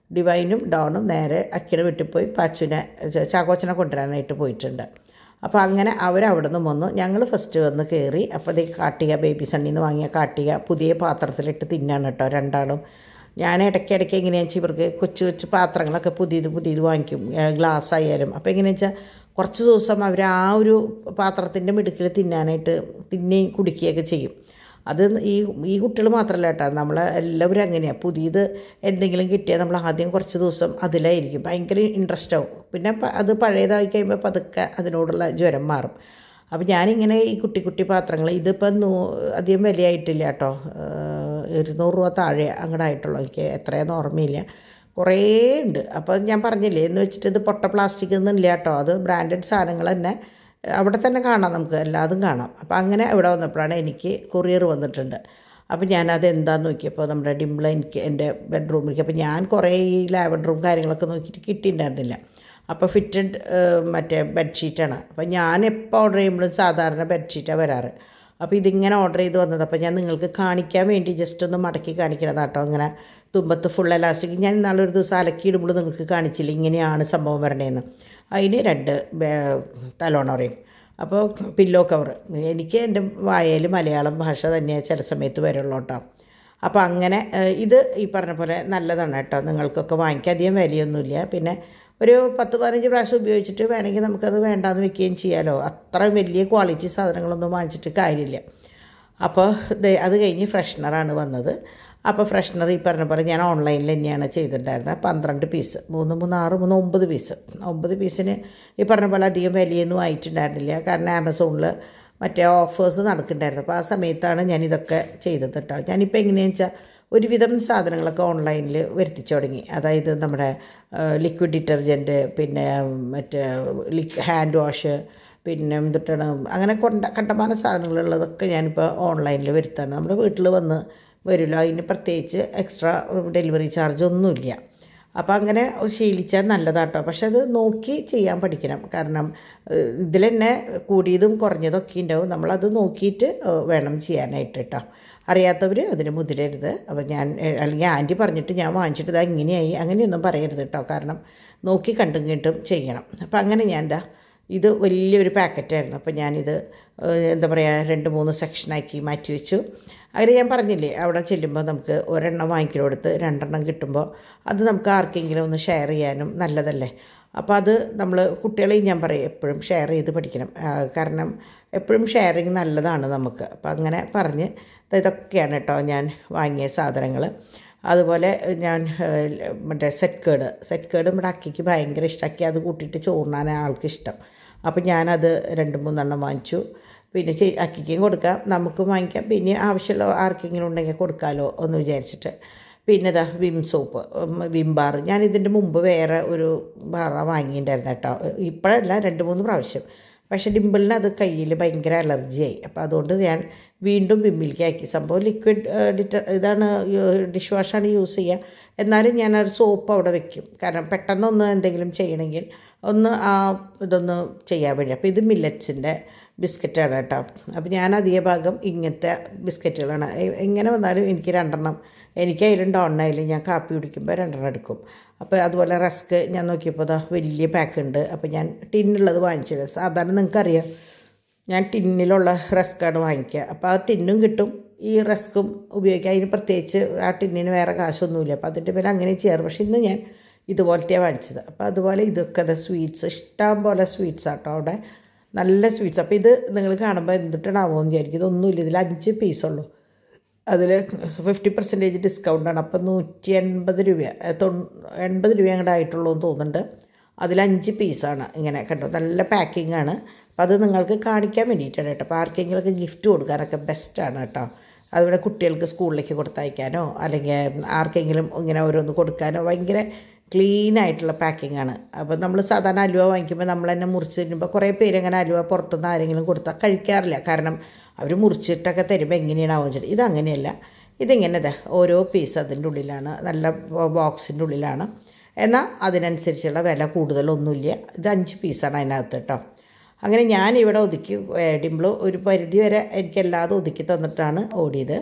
ഡിവൈനും ഡോണും നേരെ അക്കിയുടെ വീട്ടിൽ പോയി പാച്ചുവിനെ ച- ചാക്കോച്ചനെ കൊണ്ടുവരാനായിട്ട് പോയിട്ടുണ്ട് അപ്പോൾ അങ്ങനെ അവരവിടെ നിന്ന് വന്നു ഞങ്ങൾ ഫസ്റ്റ് വന്ന് കയറി അപ്പോൾ അതേ കാട്ടിക ബേബി സണ്ണിൽ നിന്ന് വാങ്ങിയ കാട്ടിക പുതിയ പാത്രത്തിലിട്ട് തിന്നാണ് കേട്ടോ രണ്ടാളും ഞാൻ ഇടയ്ക്ക് ഇടയ്ക്ക് എങ്ങനെയാണെന്ന് വെച്ചാൽ ഇവർക്ക് കൊച്ചു കൊച്ചു പാത്രങ്ങളൊക്കെ പുതിയത് പുതിയത് വാങ്ങിക്കും ഗ്ലാസ് ആയാലും അപ്പോൾ എങ്ങനെയാണെന്ന് വെച്ചാൽ കുറച്ച് ദിവസം അവർ ആ ഒരു പാത്രത്തിൻ്റെ മിടുക്കിൽ തിന്നാനായിട്ട് തിന്നുകയും കുടിക്കുകയൊക്കെ ചെയ്യും അത് ഈ ഈ കുട്ടികൾ മാത്രമല്ല കേട്ടോ നമ്മൾ എല്ലാവരും അങ്ങനെയാണ് പുതിയത് എന്തെങ്കിലും കിട്ടിയാൽ നമ്മൾ ആദ്യം കുറച്ച് ദിവസം അതിലായിരിക്കും ഭയങ്കര ഇൻട്രസ്റ്റ് ആവും പിന്നെ പ- അത് പഴയതായി കഴിയുമ്പോൾ പതുക്കെ അതിനോടുള്ള ജ്വരം മാറും അപ്പോൾ ഞാനിങ്ങനെ ഈ കുട്ടി കുട്ടി പാത്രങ്ങൾ ഇതിപ്പോൾ നൂ അധികം വിലയായിട്ടില്ല കേട്ടോ ഇരുന്നൂറ് രൂപ താഴെ അങ്ങോട്ടായിട്ടുള്ളൂ എനിക്ക് എത്രയെന്ന് ഓർമ്മയില്ല കുറേ ഉണ്ട് അപ്പോൾ ഞാൻ പറഞ്ഞില്ലേ എന്ന് വെച്ചിട്ട് ഇത് പൊട്ട പ്ലാസ്റ്റിക് ഒന്നും ഇല്ല കേട്ടോ അത് ബ്രാൻഡഡ് സാധനങ്ങൾ തന്നെ അവിടെ തന്നെ കാണാം നമുക്ക് എല്ലാതും കാണാം അപ്പോൾ അങ്ങനെ ഇവിടെ വന്നപ്പോഴാണ് എനിക്ക് കൊറിയർ വന്നിട്ടുണ്ട് അപ്പോൾ ഞാനത് എന്താന്ന് നോക്കിയപ്പോൾ നമ്മുടെ ഡിംപിൾ എനിക്ക് എൻ്റെ ബെഡ്റൂമിലേക്ക് അപ്പോൾ ഞാൻ കുറേ ഈ ലാവൻഡറും കാര്യങ്ങളൊക്കെ നോക്കിയിട്ട് കിട്ടിയിട്ടുണ്ടായിരുന്നില്ല അപ്പോൾ ഫിറ്റഡ് മറ്റേ ബെഡ്ഷീറ്റാണ് അപ്പോൾ ഞാൻ എപ്പോൾ ഓർഡർ ചെയ്യുമ്പോഴും സാധാരണ ബെഡ്ഷീറ്റാണ് വരാറ് അപ്പോൾ ഇതിങ്ങനെ ഓർഡർ ചെയ്ത് വന്നത് അപ്പോൾ ഞാൻ നിങ്ങൾക്ക് കാണിക്കാൻ വേണ്ടി ജസ്റ്റ് ഒന്ന് മടക്കി കാണിക്കണതാട്ടോ അങ്ങനെ തുമ്പത്ത് ഫുൾ എലാസ്റ്റിക് ഞാൻ ഇന്നാളെ ഒരു ദിവസം അലക്കിയിടുമ്പോൾ നിങ്ങൾക്ക് കാണിച്ചില്ല ഇങ്ങനെയാണ് സംഭവം വരണേന്ന് അതിന് രണ്ട് ബേ- തലോണ പറയും അപ്പോൾ പില്ലോ കവർ എനിക്ക് എൻ്റെ വായയിൽ മലയാളം ഭാഷ തന്നെ ചില സമയത്ത് വരുള്ളൂ കേട്ടോ അപ്പോൾ അങ്ങനെ ഏഹ്, ഇത് ഈ പറഞ്ഞ പോലെ നല്ലതാണ് കേട്ടോ നിങ്ങൾക്കൊക്കെ വാങ്ങിക്കാൻ അധികം വിലയൊന്നുമില്ല പിന്നെ ഒരു പത്ത് പതിനഞ്ച് പ്രാവശ്യം ഉപയോഗിച്ചിട്ട് വേണമെങ്കിൽ നമുക്കത് വേണ്ടാന്ന് വെക്കുകയും ചെയ്യാമല്ലോ അത്ര വലിയ ക്വാളിറ്റി സാധനങ്ങളൊന്നും വാങ്ങിച്ചിട്ട് കാര്യമില്ല അപ്പോൾ ദേ അത് കഴിഞ്ഞ് ഫ്രഷ്നറാണ് വന്നത് അപ്പോൾ ഫ്രഷ്നർ ഈ പറഞ്ഞ പോലെ ഞാൻ ഓൺലൈനിൽ തന്നെയാണ് ചെയ്തിട്ടുണ്ടായിരുന്നത് പന്ത്രണ്ട് പീസ് മൂന്ന് മൂന്ന് ആറ് മൂന്ന് ഒമ്പത് പീസ് ഒമ്പത് പീസിന് ഈ പറഞ്ഞ പോലെ അധികം വിലയൊന്നും ആയിട്ടുണ്ടായിരുന്നില്ല കാരണം ആമസോണിൽ മറ്റേ ഓഫേഴ്സ് നടക്കുന്നുണ്ടായിരുന്നു അപ്പോൾ ആ സമയത്താണ് ഞാൻ ഇതൊക്കെ ചെയ്തത് കേട്ടോ ഞാനിപ്പോൾ എങ്ങനെയാണെന്ന് വെച്ചാൽ ഒരുവിധം സാധനങ്ങളൊക്കെ ഓൺലൈനിൽ വരുത്തിച്ചു തുടങ്ങി അതായത് നമ്മുടെ ലിക്വിഡ് ഡിറ്റർജൻറ്റ് പിന്നെ മറ്റേ ലിക് ഹാൻഡ് വാഷ് പിന്നെ എന്തിട്ടാണ് അങ്ങനെ കൊണ്ട കണ്ടമാന സാധനങ്ങളുള്ളതൊക്കെ ഞാനിപ്പോൾ ഓൺലൈനിൽ വരുത്താണ് നമ്മുടെ വീട്ടിൽ വന്ന് വരില്ല അതിന് പ്രത്യേകിച്ച് എക്സ്ട്രാ ഡെലിവറി ചാർജ് ഒന്നുമില്ല അപ്പോൾ അങ്ങനെ ശീലിച്ചാൽ നല്ലതാട്ടോ പക്ഷെ അത് നോക്കി ചെയ്യാൻ പഠിക്കണം കാരണം ഏഹ്, ഇതിൽ തന്നെ കൂടിയതും കുറഞ്ഞതും ഒക്കെ ഉണ്ടാവും നമ്മളത് നോക്കിയിട്ട് ഏഹ്, വേണം ചെയ്യാനായിട്ട് കേട്ടോ അറിയാത്തവർ അതിന് മുതിരരുത് അപ്പോൾ ഞാൻ ഏഹ്, അല്ലെങ്കിൽ ആൻറ്റി പറഞ്ഞിട്ട് ഞാൻ വാങ്ങിച്ചിട്ട് ഇതാ ഇങ്ങനെയായി അങ്ങനെയൊന്നും പറയരുത് കേട്ടോ കാരണം നോക്കി കണ്ടും കേട്ടും ചെയ്യണം അപ്പോൾ അങ്ങനെ ഞാൻ എന്താ ഇത് വലിയൊരു പാക്കറ്റായിരുന്നു അപ്പോൾ ഞാനിത് ഏഹ്, എന്താ പറയുക രണ്ട് മൂന്ന് സെക്ഷനാക്കി മാറ്റി വെച്ചു അങ്ങനെ ഞാൻ പറഞ്ഞില്ലേ അവിടെ ചെല്ലുമ്പോൾ നമുക്ക് ഒരെണ്ണം വാങ്ങിക്കലോടുത്ത് രണ്ടെണ്ണം കിട്ടുമ്പോൾ അത് നമുക്ക് ആർക്കെങ്കിലും ഒന്ന് ഷെയർ ചെയ്യാനും നല്ലതല്ലേ അപ്പോൾ അത് നമ്മൾ കുട്ടികളെയും ഞാൻ പറയും എപ്പോഴും ഷെയർ ചെയ്ത് പഠിക്കണം ആ, കാരണം എപ്പോഴും ഷെയറിങ് നല്ലതാണ് നമുക്ക് അപ്പോൾ അങ്ങനെ പറഞ്ഞ് ദാ ഇതൊക്കെയാണ് കേട്ടോ ഞാൻ വാങ്ങിയ സാധനങ്ങൾ അതുപോലെ ഞാൻ ഏഹ്, മറ്റേ സെറ്റ് കേട് സെറ്റ് കേട് നമ്മുടെ അക്കിക്ക് ഭയങ്കര ഇഷ്ടമാക്കി അത് കൂട്ടിയിട്ട് ചോറിനാണ് ആൾക്ക് ഇഷ്ടം അപ്പോൾ ഞാനത് രണ്ട് മൂന്നെണ്ണം വാങ്ങിച്ചു പിന്നെ ചെ അക്കിക്കും കൊടുക്കാം നമുക്കും വാങ്ങിക്കാം പിന്നെ ആവശ്യമുള്ള ആർക്കെങ്കിലും ഉണ്ടെങ്കിൽ കൊടുക്കാമല്ലോ എന്ന് വിചാരിച്ചിട്ട് പിന്നെ ഇതാ വിം സോപ്പ് ഉം, വിം ബാർ ഞാൻ ഇതിൻ്റെ മുമ്പ് വേറെ ഒരു ബാറ വാങ്ങിയിട്ടുണ്ടായിരുന്നു കേട്ടോ ഇപ്പോഴല്ല രണ്ട് മൂന്ന് പ്രാവശ്യം പക്ഷേ ഡിമ്പിളിന് അത് കയ്യിൽ ഭയങ്കര അലർജിയായി അപ്പോൾ അതുകൊണ്ട് ഞാൻ വീണ്ടും വിമ്മിലേക്ക് ആക്കി സംഭവം ലിക്വിഡ് ഡിറ്റർ ഇതാണ് ഡിഷ് വാഷാണ് യൂസ് ചെയ്യുക എന്നാലും ഞാൻ ഒരു സോപ്പ് അവിടെ വെക്കും കാരണം പെട്ടെന്നൊന്ന് എന്തെങ്കിലും ചെയ്യണമെങ്കിൽ ഒന്ന് ആ ഇതൊന്ന് ചെയ്യാൻ വേണ്ടി അപ്പോൾ ഇത് മില്ലറ്റ്സിൻ്റെ ബിസ്ക്കറ്റാണ് കേട്ടോ അപ്പോൾ ഞാൻ അധിക ഭാഗം ഇങ്ങനത്തെ ബിസ്ക്കറ്റുകളാണ് എ- എങ്ങനെ വന്നാലും എനിക്ക് രണ്ടെണ്ണം എനിക്കായാലും ഡോണായാലും ഞാൻ കാപ്പി കുടിക്കുമ്പോൾ രണ്ടെണ്ണം എടുക്കും അപ്പോൾ അതുപോലെ റസ്ക് ഞാൻ നോക്കിയപ്പോൾ അതാ വലിയ പാക്ക് ഉണ്ട് അപ്പോൾ ഞാൻ ടിന്നുള്ളത് വാങ്ങിച്ചത് സാധാരണ നിങ്ങൾക്കറിയാം ഞാൻ ടിന്നിലുള്ള റസ്ക്കാണ് വാങ്ങിക്കുക അപ്പോൾ ആ ടിന്നും കിട്ടും ഈ റസ്ക്കും ഉപയോഗിക്കുക അതിന് പ്രത്യേകിച്ച് ആ ടിന്നിന് വേറെ കാശൊന്നുമില്ല അപ്പോൾ അതിൻ്റെ പേര് അങ്ങനെ ചെയ്യാറ് പക്ഷേ ഇന്ന് ഞാൻ ഇതുപോലത്തെയാണ് വാങ്ങിച്ചത് അപ്പോൾ അതുപോലെ ഇതൊക്കെ അത് സ്വീറ്റ്സ് ഇഷ്ടം പോലെ സ്വീറ്റ്സ് ആട്ടോ അവിടെ നല്ല സ്വീറ്റ്സ് അപ്പോൾ ഇത് നിങ്ങൾ കാണുമ്പോൾ എന്തിട്ടാണാവോ എന്ന് വിചാരിക്കും ഇതൊന്നുമില്ല ഇതിൽ അഞ്ച് പീസുള്ളൂ അതിൽ ഫിഫ്റ്റി പെർസെൻറ്റേജ് ഡിസ്കൗണ്ടാണ് അപ്പം നൂറ്റി എൺപത് രൂപ ഏ, തൊണ്ണൂ എൺപത് രൂപ അങ്ങോട്ട് ആയിട്ടുള്ളൂ എന്ന് തോന്നുന്നുണ്ട് അതിൽ അഞ്ച് പീസാണ് ഇങ്ങനെ കണ്ടോ നല്ല പാക്കിംഗ് ആണ് അപ്പം അത് നിങ്ങൾക്ക് കാണിക്കാൻ വേണ്ടിയിട്ടാണ് കേട്ടോ അപ്പോൾ ആർക്കെങ്കിലുമൊക്കെ ഗിഫ്റ്റ് കൊടുക്കാനൊക്കെ ബെസ്റ്റാണ് കേട്ടോ അതുപോലെ കുട്ടികൾക്ക് സ്കൂളിലേക്ക് കൊടുത്തയക്കാനോ അല്ലെങ്കിൽ ആർക്കെങ്കിലും ഇങ്ങനെ ഓരോന്ന് കൊടുക്കാനോ ഭയങ്കര ക്ലീൻ ആയിട്ടുള്ള പാക്കിംഗ് ആണ് അപ്പോൾ നമ്മൾ സാധാരണ അലുവ വാങ്ങിക്കുമ്പോൾ നമ്മൾ തന്നെ മുറിച്ച് തിന്നുമ്പോൾ കുറേ പേര് അങ്ങനെ അലുവ പുറത്തുനിന്ന് ആരെങ്കിലും കൊടുത്താൽ കഴിക്കാറില്ല കാരണം അവർ മുറിച്ചിട്ടൊക്കെ തരുമ്പോൾ എങ്ങനെയാണ് ആവും വെച്ചിട്ട് ഇതങ്ങനെയല്ല ഇതിങ്ങനെ ദേ ഓരോ പീസ് അതിൻ്റെ ഉള്ളിലാണ് നല്ല ബോക്സിൻ്റെ ഉള്ളിലാണ് എന്നാൽ അതിനനുസരിച്ചുള്ള വില കൂടുതലൊന്നുമില്ല ഇത് അഞ്ച് പീസാണ് അതിനകത്ത് കേട്ടോ അങ്ങനെ ഞാൻ ഇവിടെ ഒതുക്കി ഡിംപിൾ ഒരു പരിധി വരെ എനിക്ക് എല്ലാതും ഒതുക്കി തന്നിട്ടാണ് ഓടിയത്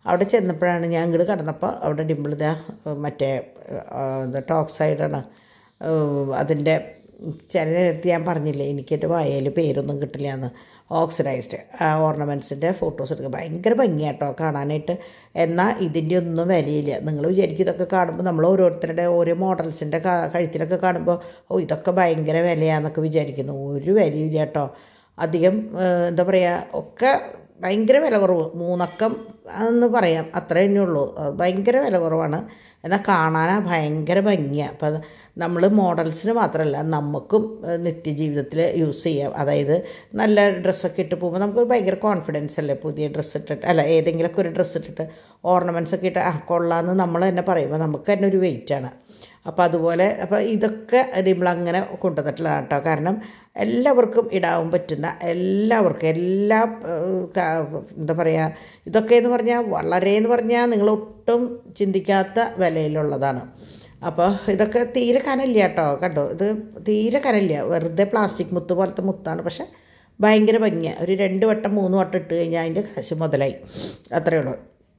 അവിടെ ചെന്നപ്പോഴാണ് ഞാൻ ഇങ്ങോട്ട് കടന്നപ്പോൾ അവിടെ ഡിമ്പിൾ ഇതാ മറ്റേ എന്താ ടോക്സൈഡാണ് അതിൻ്റെ ചില നേരത്ത് ഞാൻ പറഞ്ഞില്ലേ എനിക്കെൻ്റെ വായയിൽ പേരൊന്നും കിട്ടില്ല എന്ന് ഓക്സിഡൈസ്ഡ് ഓർണമെൻറ്റ്സിൻ്റെ ഫോട്ടോസ് എടുക്കുക ഭയങ്കര ഭംഗിയാട്ടോ കാണാനായിട്ട് എന്നാൽ ഇതിൻ്റെ ഒന്നും വിലയില്ല നിങ്ങൾ വിചാരിക്കും ഇതൊക്കെ കാണുമ്പോൾ നമ്മൾ ഓരോരുത്തരുടെ ഓരോ മോഡൽസിൻ്റെ കഴുത്തിലൊക്കെ കാണുമ്പോൾ ഓ ഇതൊക്കെ ഭയങ്കര വിലയാന്നൊക്കെ വിചാരിക്കുന്നു ഒരു വിലയില്ല കേട്ടോ അധികം എന്താ പറയുക ഒക്കെ ഭയങ്കര വില കുറവ് മൂന്നക്കം എന്ന് പറയാം അത്രേ തന്നെ ഉള്ളൂ ഭയങ്കര വില കുറവാണ് എന്നാൽ കാണാനാ ഭയങ്കര ഭംഗിയാണ് അപ്പം അത് നമ്മൾ മോഡൽസിന് മാത്രമല്ല നമുക്കും നിത്യജീവിതത്തിൽ യൂസ് ചെയ്യാം അതായത് നല്ല ഡ്രസ്സൊക്കെ ഇട്ട് പോകുമ്പോൾ നമുക്ക് ഭയങ്കര കോൺഫിഡൻസ് അല്ലേ പുതിയ ഡ്രസ്സ് ഇട്ടിട്ട് അല്ല ഏതെങ്കിലുമൊക്കെ ഒരു ഡ്രസ്സ് ഇട്ടിട്ട് ഓർണമെൻറ്റ്സ് ഒക്കെ ഇട്ട് ആ കൊള്ളാമെന്ന് നമ്മൾ തന്നെ പറയുമ്പോൾ നമുക്ക് തന്നെ ഒരു വെയിറ്റാണ് അപ്പോൾ അതുപോലെ അപ്പോൾ ഇതൊക്കെ നമ്മളങ്ങനെ കൊണ്ടുവന്നിട്ടുള്ളതാണ് കേട്ടോ കാരണം എല്ലാവർക്കും ഇടാൻ പറ്റുന്ന എല്ലാവർക്കും എല്ലാ എന്താ പറയുക ഇതൊക്കെ എന്ന് പറഞ്ഞാൽ വളരെ എന്ന് പറഞ്ഞാൽ നിങ്ങൾ ഒട്ടും ചിന്തിക്കാത്ത വിലയിലുള്ളതാണ് അപ്പോൾ ഇതൊക്കെ തീരെ കനല്ല കേട്ടോ കണ്ടോ ഇത് തീരെ കനല്ല വെറുതെ പ്ലാസ്റ്റിക് മുത്ത് പോലത്തെ മുത്താണ് പക്ഷേ ഭയങ്കര ഭംഗിയാണ് ഒരു രണ്ട് വട്ടം മൂന്ന് വട്ടം ഇട്ട് കഴിഞ്ഞാൽ അതിൻ്റെ കാശ് മുതലായി അത്രയേ ഉള്ളൂ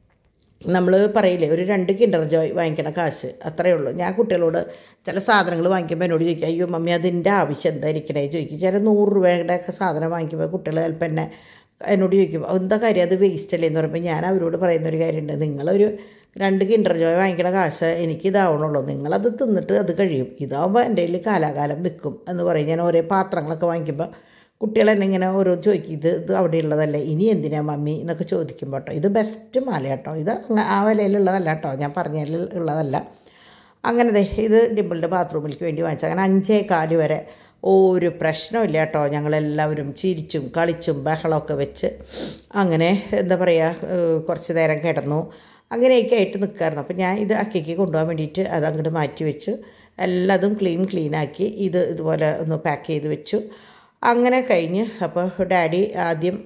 നമ്മൾ പറയില്ലേ ഒരു രണ്ട് കിൻഡർ ജോയ് വാങ്ങിക്കണ കാശ് അത്രയേ ഉള്ളൂ ഞാൻ കുട്ടികളോട് ചില സാധനങ്ങൾ വാങ്ങിക്കുമ്പോൾ എന്നോട് ചോദിക്കും അയ്യോ മമ്മി അതിൻ്റെ ആവശ്യം എന്താ ഇരിക്കണേ ചോദിക്കും ചില നൂറ് രൂപയുടെ ഒക്കെ സാധനം വാങ്ങിക്കുമ്പോൾ കുട്ടികൾ ചിലപ്പോൾ എന്നെ എന്നോട് ചോദിക്കും എന്താ കാര്യം അത് വേസ്റ്റ് അല്ലേ എന്ന് പറയുമ്പോൾ ഞാൻ അവരോട് പറയുന്ന ഒരു കാര്യമുണ്ട് നിങ്ങളൊരു രണ്ട് കിൻഡർ ജോയ് വാങ്ങിക്കണ കാശ് എനിക്ക് ഇതാവണുള്ളൂ നിങ്ങളത് തിന്നിട്ട് അത് കഴിയും ഇതാവുമ്പോൾ എൻ്റെ കയ്യിൽ കാലാകാലം നിൽക്കും എന്ന് പറയും ഞാൻ ഓരോ പാത്രങ്ങളൊക്കെ വാങ്ങിക്കുമ്പോൾ കുട്ടികൾ എന്നെ ഇങ്ങനെ ഓരോ ചോദിക്കും ഇത് ഇത് അവിടെ ഉള്ളതല്ലേ ഇനി എന്തിനാ മമ്മി എന്നൊക്കെ ചോദിക്കുമ്പോൾ കേട്ടോ ഇത് ബെസ്റ്റ് മാല കേട്ടോ ഇത് ആ വിലയിലുള്ളതല്ല കേട്ടോ ഞാൻ പറഞ്ഞതിൽ ഉള്ളതല്ല അങ്ങനെ ദേ ഇത് ഡിമ്പിളിൻ്റെ ബാത്റൂമിലേക്ക് വേണ്ടി വാങ്ങിച്ചു അങ്ങനെ അഞ്ചേ കാല് വരെ ഒരു പ്രശ്നമില്ല കേട്ടോ ഞങ്ങളെല്ലാവരും ചിരിച്ചും കളിച്ചും ബഹളമൊക്കെ വെച്ച് അങ്ങനെ എന്താ പറയുക കുറച്ച് നേരം കിടന്നു അങ്ങനെയൊക്കെ ആയിട്ട് നിൽക്കായിരുന്നു അപ്പോൾ ഞാൻ ഇത് അക്കയ്ക്ക് കൊണ്ടുപോകാൻ വേണ്ടിയിട്ട് അത് അങ്ങോട്ട് മാറ്റി വെച്ചു എല്ലാതും ക്ലീൻ ക്ലീനാക്കി ഇത് ഇതുപോലെ ഒന്ന് പാക്ക് ചെയ്ത് വെച്ചു അങ്ങനെ കഴിഞ്ഞ് അപ്പോൾ ഡാഡി ആദ്യം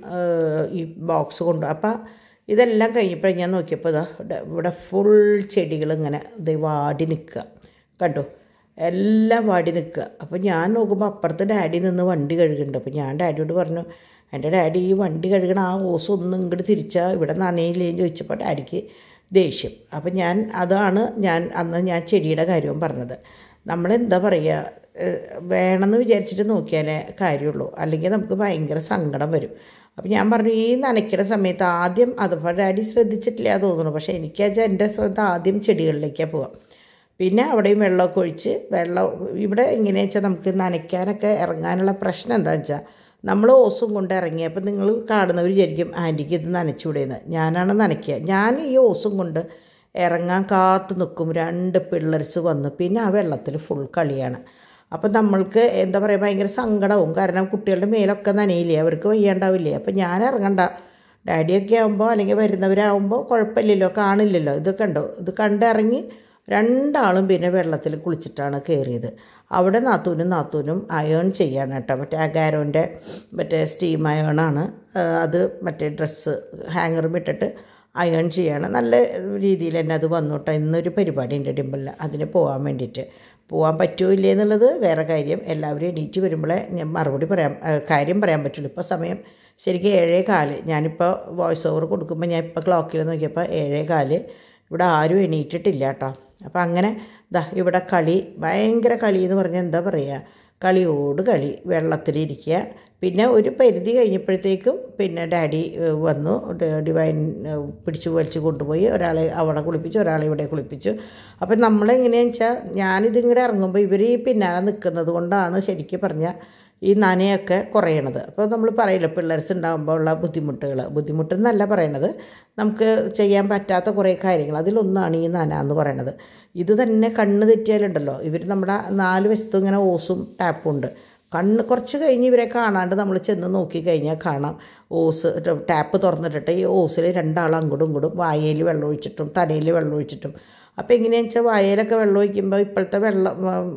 ഈ ബോക്സ് കൊണ്ടു അപ്പോൾ ഇതെല്ലാം കഴിഞ്ഞപ്പോൾ ഞാൻ നോക്കിയപ്പോൾ ഇതാ ഇവിടെ ഫുൾ ചെടികൾ ഇങ്ങനെ ഇത് വാടി നിൽക്കുക കണ്ടു എല്ലാം വാടി നിൽക്കുക അപ്പോൾ ഞാൻ നോക്കുമ്പോൾ അപ്പുറത്ത് ഡാഡി നിന്ന് വണ്ടി കഴുകുന്നുണ്ട് അപ്പോൾ ഞാൻ ഡാഡിയോട് പറഞ്ഞു എൻ്റെ ഡാഡി ഈ വണ്ടി കഴുകണ ആ ഓസ് ഒന്ന് ഇങ്ങോട്ട് തിരിച്ചാൽ ഇവിടെ നനയില്ലേന്ന് ചോദിച്ചപ്പോൾ ഡാഡിക്ക് ദേഷ്യം അപ്പം ഞാൻ അതാണ് ഞാൻ അന്ന് ഞാൻ ചെടിയുടെ കാര്യവും പറഞ്ഞത് നമ്മളെന്താ പറയുക വേണമെന്ന് വിചാരിച്ചിട്ട് നോക്കിയാലേ കാര്യമുള്ളൂ അല്ലെങ്കിൽ നമുക്ക് ഭയങ്കര സങ്കടം വരും അപ്പം ഞാൻ പറഞ്ഞു ഈ നനയ്ക്കുന്ന സമയത്ത് ആദ്യം അതിപ്പോൾ ഡാഡി ശ്രദ്ധിച്ചിട്ടില്ല തോന്നുന്നു പക്ഷേ എനിക്ക് വെച്ചാൽ എൻ്റെ ശ്രദ്ധ ആദ്യം ചെടികളിലേക്കാണ് പോവാം പിന്നെ അവിടെയും വെള്ളമൊക്കെ ഒഴിച്ച് വെള്ളം ഇവിടെ എങ്ങനെയാ വെച്ചാൽ നമുക്ക് നനയ്ക്കാനൊക്കെ ഇറങ്ങാനുള്ള പ്രശ്നം എന്താണെന്ന് വെച്ചാൽ നമ്മൾ ഓസും കൊണ്ട് ഇറങ്ങി അപ്പം നിങ്ങൾ കാണുന്നവർ വിചാരിക്കും ആൻറ്റിക്ക് ഇത് നനച്ചുകൂടെയെന്ന് ഞാനാണ് നനയ്ക്കുക ഞാൻ ഈ ഓസും കൊണ്ട് ഇറങ്ങാൻ കാത്തു നിൽക്കും രണ്ട് പിള്ളേർസ് വന്ന് പിന്നെ ആ വെള്ളത്തിൽ ഫുൾ കളിയാണ് അപ്പം നമ്മൾക്ക് എന്താ പറയുക ഭയങ്കര സങ്കടവും കാരണം കുട്ടികളുടെ മേലൊക്കെ നനയില്ലേ അവർക്ക് വയ്യാണ്ടാവില്ലേ അപ്പം ഞാൻ ഇറങ്ങണ്ട ഡാഡിയൊക്കെ ആകുമ്പോൾ അല്ലെങ്കിൽ വരുന്നവരാകുമ്പോൾ കുഴപ്പമില്ലല്ലോ കാണില്ലല്ലോ ഇത് കണ്ടോ ഇത് കണ്ടിറങ്ങി രണ്ടാളും പിന്നെ വെള്ളത്തിൽ കുളിച്ചിട്ടാണ് കയറിയത് അവിടെ നാത്തൂനും നാത്തൂനും അയേൺ ചെയ്യാണ് കേട്ടോ മറ്റേ അഗാരോൻ്റെ മറ്റേ സ്റ്റീം അയേണാണ് അത് മറ്റേ ഡ്രസ്സ് ഹാങ്ങറും ഇട്ടിട്ട് അയേൺ ചെയ്യാണ് നല്ല രീതിയിൽ തന്നെ അത് വന്നു കേട്ടോ ഇന്നൊരു പരിപാടി ഉണ്ട് ഡിമ്പിളിൽ അതിന് പോകാൻ വേണ്ടിയിട്ട് പോകാൻ പറ്റുമോ ഇല്ലേ എന്നുള്ളത് വേറെ കാര്യം എല്ലാവരും എണീറ്റ് വരുമ്പോഴേ ഞാൻ മറുപടി പറയാം കാര്യം പറയാൻ പറ്റുള്ളൂ ഇപ്പോൾ സമയം ശരിക്കും ഏഴേ കാല് ഞാനിപ്പോൾ വോയിസ് ഓവർ കൊടുക്കുമ്പോൾ ഞാൻ ഇപ്പോൾ ക്ലോക്കിൽ നോക്കിയപ്പോൾ ഏഴേ കാല് ഇവിടെ ആരും എണീറ്റിട്ടില്ല കേട്ടോ അപ്പോൾ അങ്ങനെ ദാ ഇവിടെ കളി ഭയങ്കര കളി എന്ന് പറഞ്ഞാൽ എന്താ പറയുക കളിയോട് കളി വെള്ളത്തിലിരിക്കുക പിന്നെ ഒരു പരിധി കഴിഞ്ഞപ്പോഴത്തേക്കും പിന്നെ ഡാഡി വന്നു ഡിവൈൻ പിടിച്ചു വലിച്ചു കൊണ്ടുപോയി ഒരാളെ അവിടെ കുളിപ്പിച്ചു ഒരാളെ ഇവിടെ കുളിപ്പിച്ചു അപ്പം നമ്മളെങ്ങനെയാണെന്ന് വെച്ചാൽ ഞാനിതിങ്ങടെ ഇറങ്ങുമ്പോൾ ഇവർ ഈ പിന്നാലെ നിൽക്കുന്നത് കൊണ്ടാണ് ശരിക്കും പറഞ്ഞാൽ ഈ നനയൊക്കെ കുറയണത് അപ്പോൾ നമ്മൾ പറയില്ല പിള്ളേർസ് ഉണ്ടാകുമ്പോൾ ഉള്ള ബുദ്ധിമുട്ടുകൾ ബുദ്ധിമുട്ടെന്നല്ല പറയണത് നമുക്ക് ചെയ്യാൻ പറ്റാത്ത കുറേ കാര്യങ്ങൾ അതിലൊന്നാണ് ഈ നന എന്ന് പറയണത് ഇത് തന്നെ കണ്ണ് തെറ്റിയാലുണ്ടല്ലോ ഇവർ നമ്മുടെ നാല് വശത്തും ഇങ്ങനെ ഓസും ടാപ്പും ഉണ്ട് കണ്ണ് കുറച്ച് കഴിഞ്ഞ് ഇവരെ കാണാണ്ട് നമ്മൾ ചെന്ന് നോക്കിക്കഴിഞ്ഞാൽ കാണാം ഓസ് ടാപ്പ് തുറന്നിട്ടിട്ട് ഈ ഓസിൽ രണ്ടാളും അങ്ങോട്ടും ഇങ്ങോട്ടും വായയിൽ വെള്ളം ഒഴിച്ചിട്ടും തലയിൽ വെള്ളം ഒഴിച്ചിട്ടും അപ്പോൾ എങ്ങനെയാണെന്ന് വെച്ചാൽ വായയിലൊക്കെ വെള്ളം ഒഴിക്കുമ്പോൾ ഇപ്പോഴത്തെ വെള്ളം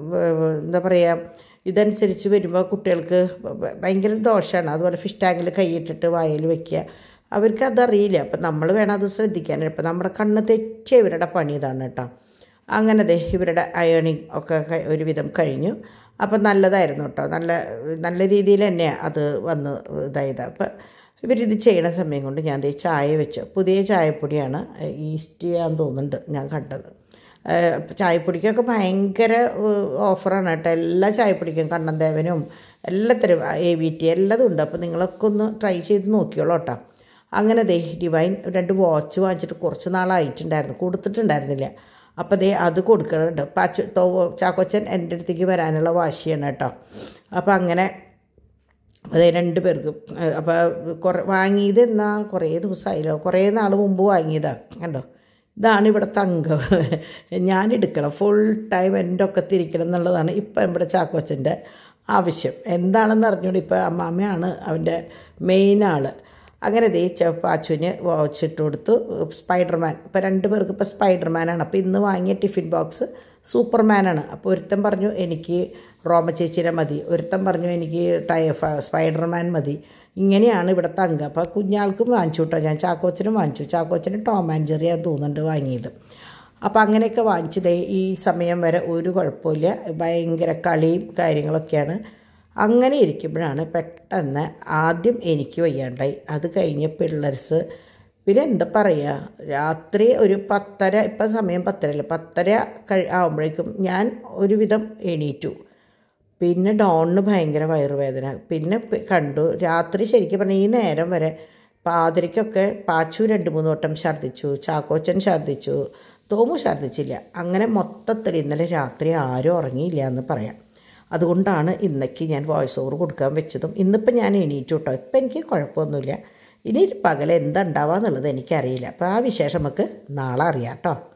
എന്താ പറയുക ഇതനുസരിച്ച് വരുമ്പോൾ കുട്ടികൾക്ക് ഭയങ്കര ദോഷമാണ് അതുപോലെ ഫിഷ് ടാങ്കിൽ കൈയിട്ടിട്ട് വായിൽ വെക്കുക അവർക്ക് അതറിയില്ല അപ്പം നമ്മൾ വേണം അത് ശ്രദ്ധിക്കാൻ ഇപ്പം നമ്മുടെ കണ്ണ് തെറ്റിയ ഇവരുടെ പണി ഇതാണ് കേട്ടോ അങ്ങനെ ദേ ഇവരുടെ അയേണിങ് ഒക്കെ ഒരുവിധം കഴിഞ്ഞു അപ്പം നല്ലതായിരുന്നു കേട്ടോ നല്ല നല്ല രീതിയിൽ തന്നെ അത് വന്ന് ഇതായത് അപ്പം ഇവരിത് ചെയ്യണ സമയം കൊണ്ട് ഞാൻ ദേ ചായ വെച്ചു പുതിയ ചായപ്പൊടിയാണ് ഈസ്റ്റ് ചെയ്യാൻ തോന്നുന്നുണ്ട് ഞാൻ കണ്ടത് ഏഹ് ചായപ്പൊടിക്കൊക്കെ ഭയങ്കര ഏഹ് ഓഫറാണ് കേട്ടോ എല്ലാ ചായപ്പൊടിക്കും കണ്ണന്തേവനും എല്ലാത്തരം എ വി ടി എല്ലാതും ഉണ്ട് അപ്പോൾ നിങ്ങളൊക്കെ ഒന്ന് ട്രൈ ചെയ്ത് നോക്കിയോളൂ കേട്ടോ അങ്ങനെ ദേ ഡിവൈൻ രണ്ട് വാച്ച് വാങ്ങിച്ചിട്ട് കുറച്ച് നാളായിട്ടുണ്ടായിരുന്നു കൊടുത്തിട്ടുണ്ടായിരുന്നില്ല അപ്പോൾ ദേ അത് കൊടുക്കുന്നുണ്ട് പാച്ചു തോ ചാക്കോച്ചൻ എൻ്റെ അടുത്തേക്ക് വരാനുള്ള വാശിയാണ് കേട്ടോ അപ്പോൾ അങ്ങനെ അതേ രണ്ട് പേർക്കും അപ്പോൾ കുറേ വാങ്ങിയത് എന്നാ കുറേ ദിവസമായല്ലോ കുറേ നാൾ മുമ്പ് വാങ്ങിയതാണ് കണ്ടോ ഇതാണ് ഇവിടുത്തെ അംഗം ഞാൻ എടുക്കണം ഫുൾ ടൈം എൻ്റെ ഒക്കെ തിരിക്കണം എന്നുള്ളതാണ് ഇപ്പം ഇവിടെ ചാക്കോച്ചൻ്റെ ആവശ്യം എന്താണെന്ന് അറിഞ്ഞുകൊണ്ട് ഇപ്പോൾ അമ്മാമ്മയാണ് അവൻ്റെ മെയിൻ ആൾ അങ്ങനെ ദേ പാച്ചുവിന് വാച്ച് ഇട്ട് കൊടുത്തു സ്പൈഡർമാൻ ഇപ്പോൾ രണ്ട് പേർക്ക് ഇപ്പോൾ സ്പൈഡർമാനാണ് അപ്പോൾ ഇന്ന് വാങ്ങിയ ടിഫിൻ ബോക്സ് സൂപ്പർമാനാണ് അപ്പോൾ ഒരുത്തൻ പറഞ്ഞു എനിക്ക് റോമ ചേച്ചിയുടെ മതി ഒരുത്തൻ പറഞ്ഞു എനിക്ക് ടൈഫ സ്പൈഡർമാൻ മതി ഇങ്ങനെയാണ് ഇവിടുത്തെ അംഗം അപ്പോൾ കുഞ്ഞാൾക്കും വാങ്ങിച്ചു കേട്ടോ ഞാൻ ചാക്കോച്ചനും വാങ്ങിച്ചു ചാക്കോച്ചന് ടോം ആൻഡ് ജെറിയാണ് തോന്നുന്നുണ്ട് വാങ്ങിയത് അപ്പോൾ അങ്ങനെയൊക്കെ വാങ്ങിച്ചതേ ഈ സമയം വരെ ഒരു കുഴപ്പമില്ല ഭയങ്കര കളിയും കാര്യങ്ങളൊക്കെയാണ് അങ്ങനെ ഇരിക്കുമ്പോഴാണ് പെട്ടെന്ന് ആദ്യം എനിക്ക് വയ്യാണ്ടായി അത് കഴിഞ്ഞ് പിള്ളേർസ് പിന്നെ എന്താ പറയുക രാത്രി ഒരു പത്തര ഇപ്പം സമയം പത്തരയല്ല പത്തര കഴി ആകുമ്പോഴേക്കും ഞാൻ ഒരുവിധം എണീറ്റു പിന്നെ ഡോണിന് ഭയങ്കര വയറുവേദന പിന്നെ പി- കണ്ടു രാത്രി ശരിക്കും പറഞ്ഞാൽ ഈ നേരം വരെ പാതിരയ്ക്കൊക്കെ പാച്ചു രണ്ട് മൂന്ന് വട്ടം ഛർദ്ദിച്ചു ചാക്കോച്ചൻ ഛർദ്ദിച്ചു തോമു ഛർദ്ദിച്ചില്ല അങ്ങനെ മൊത്തത്തിൽ ഇന്നലെ രാത്രി ആരും ഉറങ്ങിയില്ല എന്ന് പറയാം അതുകൊണ്ടാണ് ഇന്നേക്ക് ഞാൻ വോയിസ് ഓവർ കൊടുക്കാൻ വെച്ചതും ഇന്നിപ്പോൾ ഞാൻ എണീറ്റു കേട്ടോ ഇപ്പം എനിക്ക് കുഴപ്പമൊന്നുമില്ല ഇനി പകൽ എന്താ ഉണ്ടാവുക എന്നുള്ളത് എനിക്കറിയില്ല അപ്പോൾ ആ വിശേഷം നമുക്ക് നാളെ അറിയാം കേട്ടോ